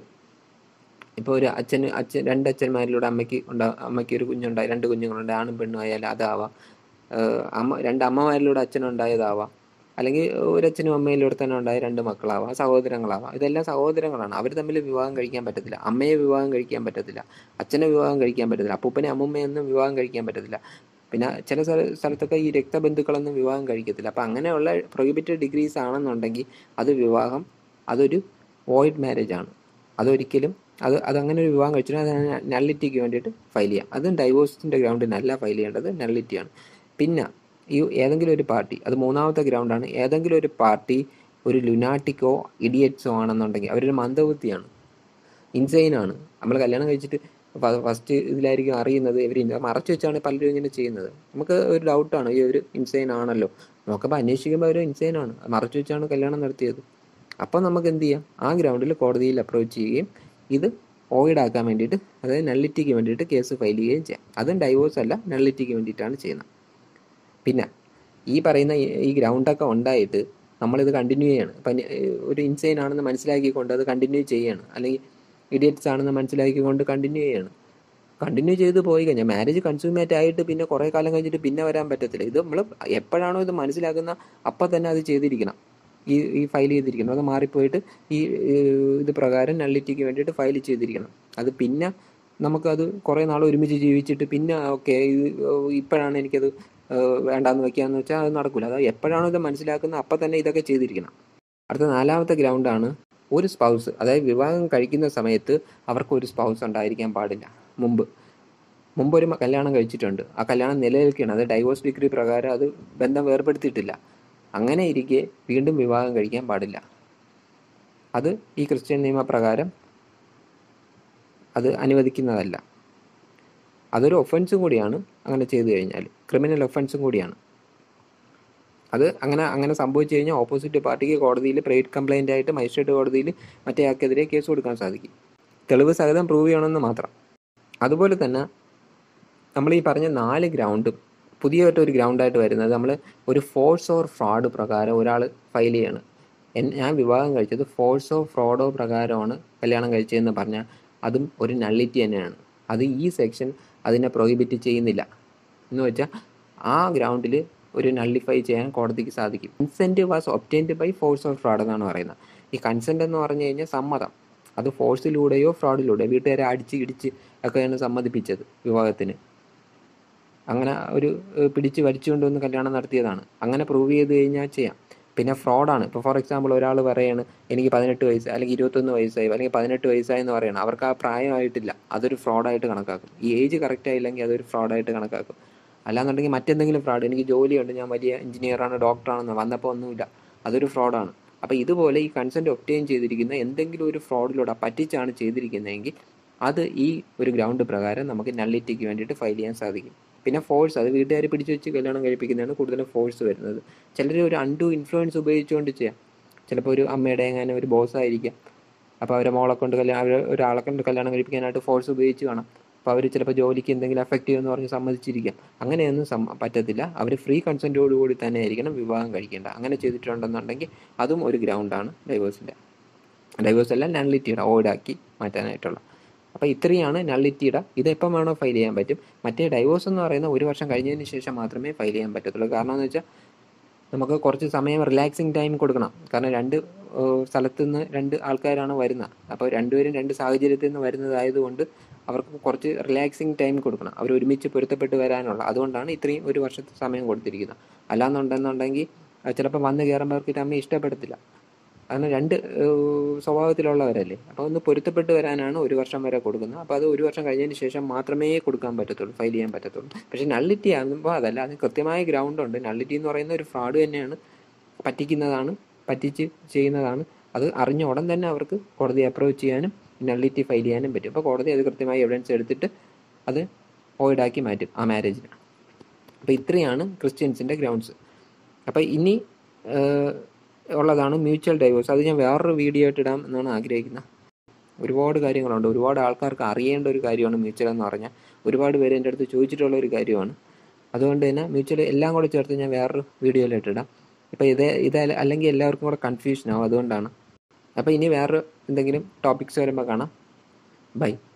ഇപ്പോൾ ഒരു അച്ഛന് അച്ഛൻ രണ്ട് അച്ഛന്മാരിലൂടെ അമ്മയ്ക്ക് ഉണ്ടാ അമ്മയ്ക്ക് ഒരു കുഞ്ഞുണ്ടായി രണ്ട് കുഞ്ഞുങ്ങളുണ്ട് ആണും പെണ്ണും ആയാലും അതാവാം ഏഹ് അമ്മ രണ്ട് അമ്മമാരിലൂടെ അച്ഛനുണ്ടായതാവാം അല്ലെങ്കിൽ ഒരു അച്ഛനും അമ്മയിലൂടെ തന്നെ ഉണ്ടായ രണ്ട് മക്കളാവാം സഹോദരങ്ങളാവാം ഇതെല്ലാം സഹോദരങ്ങളാണ് അവർ തമ്മിൽ വിവാഹം കഴിക്കാൻ പറ്റത്തില്ല അമ്മയെ വിവാഹം കഴിക്കാൻ പറ്റത്തില്ല അച്ഛനെ വിവാഹം കഴിക്കാൻ പറ്റത്തില്ല അപ്പൂപ്പനെ അമ്മൂമ്മയൊന്നും വിവാഹം കഴിക്കാൻ പറ്റത്തില്ല പിന്നെ ചില സ്ഥല സ്ഥലത്തൊക്കെ ഈ രക്തബന്ധുക്കളൊന്നും വിവാഹം കഴിക്കത്തില്ല അപ്പം അങ്ങനെയുള്ള പ്രൊഹിബിറ്റഡ് ഡിഗ്രീസ് ആണെന്നുണ്ടെങ്കിൽ അത് വിവാഹം അതൊരു വോയിഡ് മാരേജ് ആണ് അതൊരിക്കലും അത് അതങ്ങനെ ഒരു വിവാഹം കഴിച്ചിട്ട് അത് നള്ളിറ്റിക്ക് വേണ്ടിയിട്ട് ഫയൽ ചെയ്യാം അതും ഡൈവോഴ്സിൻ്റെ ഗ്രൗണ്ടിനല്ല ഫയൽ ചെയ്യേണ്ടത് നള്ളിറ്റിയാണ് പിന്നെ ഈ ഏതെങ്കിലും ഒരു പാർട്ടി അത് മൂന്നാമത്തെ ഗ്രൗണ്ടാണ് ഏതെങ്കിലും ഒരു പാർട്ടി ഒരു ലുനാറ്റിക്കോ ഇഡിയറ്റ്സോ ആണെന്നുണ്ടെങ്കിൽ അവരൊരു മന്ദബുദ്ധിയാണ് ഇൻസൈൻ ആണ് നമ്മൾ കല്യാണം കഴിച്ചിട്ട് ഫസ്റ്റ് ഇതിലായിരിക്കും അറിയുന്നത് ഇവർ മറച്ചു വെച്ചാണ് പലരും ഇങ്ങനെ ചെയ്യുന്നത് നമുക്ക് ഒരു ഡൗട്ടാണ് ഈ ഒരു ഇൻസൈൻ ആണല്ലോ നോക്കുമ്പോൾ അന്വേഷിക്കുമ്പോൾ അവർ ഇൻസൈൻ ആണ് മറച്ചു വെച്ചാണ് കല്യാണം നടത്തിയത് അപ്പം നമുക്ക് എന്ത് ചെയ്യാം ആ ഗ്രൗണ്ടിൽ കോടതിയിൽ അപ്രോച്ച് ചെയ്യുകയും ഇത് ഓയിഡ് ആക്കാൻ വേണ്ടിയിട്ട് അതായത് നള്ളിറ്റിക്ക് വേണ്ടിയിട്ട് കേസ് ഫയൽ ചെയ്യുകയും ചെയ്യാം അതും ഡൈവോഴ്സ് അല്ല നള്ളിറ്റിക്ക് വേണ്ടിയിട്ടാണ് ചെയ്യുന്നത് പിന്നെ ഈ പറയുന്ന ഈ- ഈ ഗ്രൗണ്ടൊക്കെ ഉണ്ടായിട്ട് നമ്മളിത് കണ്ടിന്യൂ ചെയ്യാണ് ഇപ്പം ഇനി, ഏഹ്, ഒരു ഇൻസൈൻ ആണെന്ന് മനസ്സിലാക്കിക്കൊണ്ട് അത് കണ്ടിന്യൂ ചെയ്യാണ് അല്ലെങ്കിൽ ഇഡിയറ്റ്സ് ആണെന്ന് മനസ്സിലാക്കിക്കൊണ്ട് കണ്ടിന്യൂ ചെയ്യാണ് കണ്ടിന്യൂ ചെയ്ത് പോയി കഴിഞ്ഞാൽ മാരേജ് കൺസ്യൂമേറ്റ് ആയിട്ട് പിന്നെ കുറേ കാലം കഴിഞ്ഞിട്ട് പിന്നെ വരാൻ പറ്റത്തില്ല ഇത് നമ്മൾ എപ്പോഴാണോ ഇത് മനസ്സിലാക്കുന്ന അപ്പം തന്നെ അത് ചെയ്തിരിക്കണം ഈ ഈ ഫയൽ ചെയ്തിരിക്കണം അത് മാറിപ്പോയിട്ട് ഈ ഏഹ്, ഇത് പ്രകാരം നള്ളിറ്റിക്ക് വേണ്ടിയിട്ട് ഫയൽ ചെയ്തിരിക്കണം അത് പിന്നെ നമുക്കത് കുറേ നാൾ ഒരുമിച്ച് ജീവിച്ചിട്ട് പിന്നെ ഓക്കെ ഇത് ഇപ്പോഴാണ് എനിക്കത് ഏഹ്, വേണ്ടാന്ന് വെക്കാന്ന് വെച്ചാൽ അത് നടക്കില്ല അത് എപ്പോഴാണോ ഇത് മനസ്സിലാക്കുന്നത് അപ്പം തന്നെ ഇതൊക്കെ ചെയ്തിരിക്കണം അടുത്ത നാലാമത്തെ ഗ്രൗണ്ടാണ് ഒരു സ്പൗസ് അതായത് വിവാഹം കഴിക്കുന്ന സമയത്ത് അവർക്ക് ഒരു സ്പൗസ് ഉണ്ടായിരിക്കാൻ പാടില്ല മുമ്പ് മുമ്പ് ഒരു മ- കല്യാണം കഴിച്ചിട്ടുണ്ട് ആ കല്യാണം നിലനിൽക്കുകയാണ് അത് ഡൈവോഴ്സ് ഡിഗ്രി പ്രകാരം അത് ബന്ധം വേർപെടുത്തിയിട്ടില്ല അങ്ങനെ ഇരിക്കെ വീണ്ടും വിവാഹം കഴിക്കാൻ പാടില്ല അത് ഈ ക്രിസ്ത്യൻ നിയമപ്രകാരം അത് അനുവദിക്കുന്നതല്ല അതൊരു ഒഫൻസും കൂടിയാണ് അങ്ങനെ ചെയ്തു കഴിഞ്ഞാൽ ക്രിമിനൽ ഒഫൻസും കൂടിയാണ് അത് അങ്ങനെ അങ്ങനെ സംഭവിച്ചു കഴിഞ്ഞാൽ ഓപ്പോസിറ്റ് പാർട്ടിക്ക് കോടതിയിൽ പ്രൈവറ്റ് കംപ്ലൈൻ്റ് ആയിട്ട് മജിസ്ട്രേറ്റ് കോടതിയിൽ മറ്റേ ആൾക്കെതിരെ കേസ് കൊടുക്കാൻ സാധിക്കും തെളിവ് സഹിതം പ്രൂവ് ചെയ്യണമെന്ന് മാത്രം അതുപോലെ തന്നെ നമ്മൾ ഈ പറഞ്ഞ നാല് ഗ്രൗണ്ടും പുതിയതായിട്ട് ഒരു ഗ്രൗണ്ടായിട്ട് വരുന്നത് നമ്മൾ ഒരു ഫോഴ്സ് ഓർ ഫ്രോഡ് പ്രകാരം ഒരാൾ ഫയൽ ചെയ്യാണ് എൻ- ഞാൻ വിവാഹം കഴിച്ചത് ഫോഴ്സോ ഫ്രോഡോ പ്രകാരമാണ് കല്യാണം കഴിച്ചതെന്ന് പറഞ്ഞാൽ അതും ഒരു നള്ളിറ്റി തന്നെയാണ് അത് ഈ സെക്ഷൻ അതിനെ പ്രൊഹിബിറ്റ് ചെയ്യുന്നില്ല എന്ന് വെച്ചാൽ ആ ഗ്രൗണ്ടിൽ ഒരു നള്ളിഫൈ ചെയ്യാൻ കോടതിക്ക് സാധിക്കും consent was obtained by force of fraud എന്നാണ് പറയുന്നത് ഈ കൺസെൻറ്റ് എന്ന് പറഞ്ഞു കഴിഞ്ഞാൽ സമ്മതം അത് ഫോഴ്സിലൂടെയോ ഫ്രോഡിലൂടെയോ വീട്ടുകാരെ അടിച്ച് ഇടിച്ച് ഒക്കെയാണ് സമ്മതിപ്പിച്ചത് വിവാഹത്തിന് അങ്ങനെ ഒരു ഏഹ്, പിടിച്ച് വലിച്ചുകൊണ്ട് വന്ന് കല്യാണം നടത്തിയതാണ് അങ്ങനെ പ്രൂവ് ചെയ്ത് കഴിഞ്ഞാൽ ചെയ്യാം പിന്നെ ഫ്രോഡാണ് ഇപ്പോൾ ഫോർ എക്സാമ്പിൾ ഒരാൾ പറയാണ് എനിക്ക് പതിനെട്ട് വയസ്സ് അല്ലെങ്കിൽ ഇരുപത്തൊന്ന് വയസ്സായി അല്ലെങ്കിൽ പതിനെട്ട് വയസ്സായി എന്ന് പറയണം അവർക്ക് ആ പ്രായമായിട്ടില്ല അതൊരു ഫ്രോഡായിട്ട് കണക്കാക്കും ഈ ഏജ് കറക്റ്റ് ആയില്ലെങ്കിൽ അതൊരു ഫ്രോഡായിട്ട് കണക്കാക്കും അല്ലാന്നുണ്ടെങ്കിൽ മറ്റെന്തെങ്കിലും ഫ്രോഡ് എനിക്ക് ജോലിയുണ്ട് ഞാൻ വലിയ എഞ്ചിനീയറാണ് ഡോക്ടറാണെന്ന് വന്നപ്പോൾ ഒന്നുമില്ല അതൊരു ഫ്രോഡാണ് അപ്പോൾ ഇതുപോലെ ഈ കൺസെൻറ്റ് ഒപ്റ്റെയിൻ ചെയ്തിരിക്കുന്ന എന്തെങ്കിലും ഒരു ഫ്രോഡിലൂടെ പറ്റിച്ചാണ് ചെയ്തിരിക്കുന്നതെങ്കിൽ അത് ഈ ഒരു ഗ്രൗണ്ട് പ്രകാരം നമുക്ക് നള്ളിറ്റിക്ക് വേണ്ടിയിട്ട് ഫയൽ ചെയ്യാൻ സാധിക്കും പിന്നെ ഫോഴ്സ് അത് വീട്ടുകാർ പിടിച്ചു വെച്ച് കല്യാണം കഴിപ്പിക്കുന്നതാണ് കൂടുതലും ഫോഴ്സ് വരുന്നത് ചിലർ ഒരു അണ്ടു ഇൻഫ്ലുവൻസ് ഉപയോഗിച്ചുകൊണ്ട് ചെയ്യാം ചിലപ്പോൾ ഒരു അമ്മയുടെ എങ്ങനെ ഒരു ബോസ് ആയിരിക്കാം അപ്പോൾ അവരെ മോളെ കൊണ്ട് കല്യാണം അവർ ഒരാളെ കൊണ്ട് കല്യാണം കഴിപ്പിക്കാനായിട്ട് ഫോഴ്സ് ഉപയോഗിച്ച് കാണാം അപ്പോൾ അവർ ചിലപ്പോൾ ജോലിക്ക് എന്തെങ്കിലും എഫക്റ്റ് ചെയ്യുമെന്ന് പറഞ്ഞ് സമ്മതിച്ചിരിക്കാം അങ്ങനെയൊന്നും സമ്മ പറ്റത്തില്ല അവർ ഫ്രീ കൺസെൻറ്റോടുകൂടി തന്നെ ആയിരിക്കണം വിവാഹം കഴിക്കേണ്ട അങ്ങനെ ചെയ്തിട്ടുണ്ടെന്നുണ്ടെങ്കിൽ അതും ഒരു ഗ്രൗണ്ടാണ് ഡൈവേഴ്സിൻ്റെ ഡൈവേഴ്സ് എല്ലാം നള്ളിറ്റിയുടെ ഓയിഡാക്കി മാറ്റാനായിട്ടുള്ള അപ്പോൾ ഇത്രയാണ് നള്ളിറ്റിയുടെ ഇത് എപ്പം വേണോ ഫയൽ ചെയ്യാൻ പറ്റും മറ്റേ ഡൈവോഴ്സ് എന്ന് പറയുന്ന ഒരു വർഷം കഴിഞ്ഞതിന് ശേഷം മാത്രമേ ഫയൽ ചെയ്യാൻ പറ്റത്തുള്ളൂ കാരണം എന്ന് വെച്ചാൽ നമുക്ക് കുറച്ച് സമയം റിലാക്സിങ് ടൈം കൊടുക്കണം കാരണം രണ്ട് ഏഹ്, സ്ഥലത്ത് നിന്ന് രണ്ട് ആൾക്കാരാണ് വരുന്നത് അപ്പോൾ രണ്ടുപേരും രണ്ട് സാഹചര്യത്തിൽ നിന്ന് വരുന്നതായതുകൊണ്ട് അവർക്ക് കുറച്ച് റിലാക്സിങ് ടൈം കൊടുക്കണം അവർ ഒരുമിച്ച് പൊരുത്തപ്പെട്ട് വരാനുള്ള അതുകൊണ്ടാണ് ഇത്രയും ഒരു വർഷത്തെ സമയം കൊടുത്തിരിക്കുന്നത് അല്ലാന്നുണ്ടെന്നുണ്ടെങ്കിൽ ചിലപ്പോൾ വന്ന് കയറുമ്പോൾ അവർക്ക് അമ്മ ഇഷ്ടപ്പെടത്തില്ല കാരണം രണ്ട് ഏഹ്, സ്വഭാവത്തിലുള്ളവരല്ലേ അപ്പോൾ ഒന്ന് പൊരുത്തപ്പെട്ട് വരാനാണ് ഒരു വർഷം വരെ കൊടുക്കുന്നത് അപ്പോൾ അത് ഒരു വർഷം കഴിഞ്ഞതിന് ശേഷം മാത്രമേ കൊടുക്കാൻ പറ്റത്തുള്ളൂ ഫയൽ ചെയ്യാൻ പറ്റത്തുള്ളൂ പക്ഷേ നള്ളിറ്റി ആകുമ്പോൾ അതല്ല അതിന് കൃത്യമായ ഗ്രൗണ്ട് ഉണ്ട് നള്ളിറ്റി എന്ന് പറയുന്ന ഒരു ഫ്രോഡ് തന്നെയാണ് പറ്റിക്കുന്നതാണ് പറ്റിച്ച് ചെയ്യുന്നതാണ് അത് അറിഞ്ഞ ഉടൻ തന്നെ അവർക്ക് കോടതിയെ അപ്രോച്ച് ചെയ്യാനും നള്ളിറ്റി ഫയൽ ചെയ്യാനും പറ്റും അപ്പോൾ കോടതി അത് കൃത്യമായി എവിഡൻസ് എടുത്തിട്ട് അത് വോയിഡാക്കി മാറ്റും ആ മാരേജിന് അപ്പോൾ ഇത്രയാണ് ക്രിസ്ത്യൻസിൻ്റെ ഗ്രൗണ്ട്സ് അപ്പോൾ ഇനി ഏഹ്, ഉള്ളതാണ് മ്യൂച്വൽ ഡൈവോഴ്സ് അത് ഞാൻ വേറൊരു വീഡിയോ ആയിട്ട് ഇടാം എന്നാണ് ആഗ്രഹിക്കുന്നത് ഒരുപാട് കാര്യങ്ങളുണ്ട് ഒരുപാട് ആൾക്കാർക്ക് അറിയേണ്ട ഒരു കാര്യമാണ് മ്യൂച്വൽ എന്ന് പറഞ്ഞാൽ ഒരുപാട് പേര് എൻ്റെ അടുത്ത് ചോദിച്ചിട്ടുള്ള ഒരു കാര്യമാണ് അതുകൊണ്ട് തന്നെ മ്യൂച്വൽ എല്ലാം കൂടെ ചേർത്ത് ഞാൻ വേറൊരു വീഡിയോയിലായിട്ട് ഇടാം ഇപ്പോൾ ഇത് ഇത് അല്ലെങ്കിൽ എല്ലാവർക്കും കൂടെ കൺഫ്യൂഷൻ ആവും അതുകൊണ്ടാണ് അപ്പോൾ ഇനി വേറൊരു എന്തെങ്കിലും ടോപ്പിക്സ് വരുമ്പോൾ കാണാം ബൈ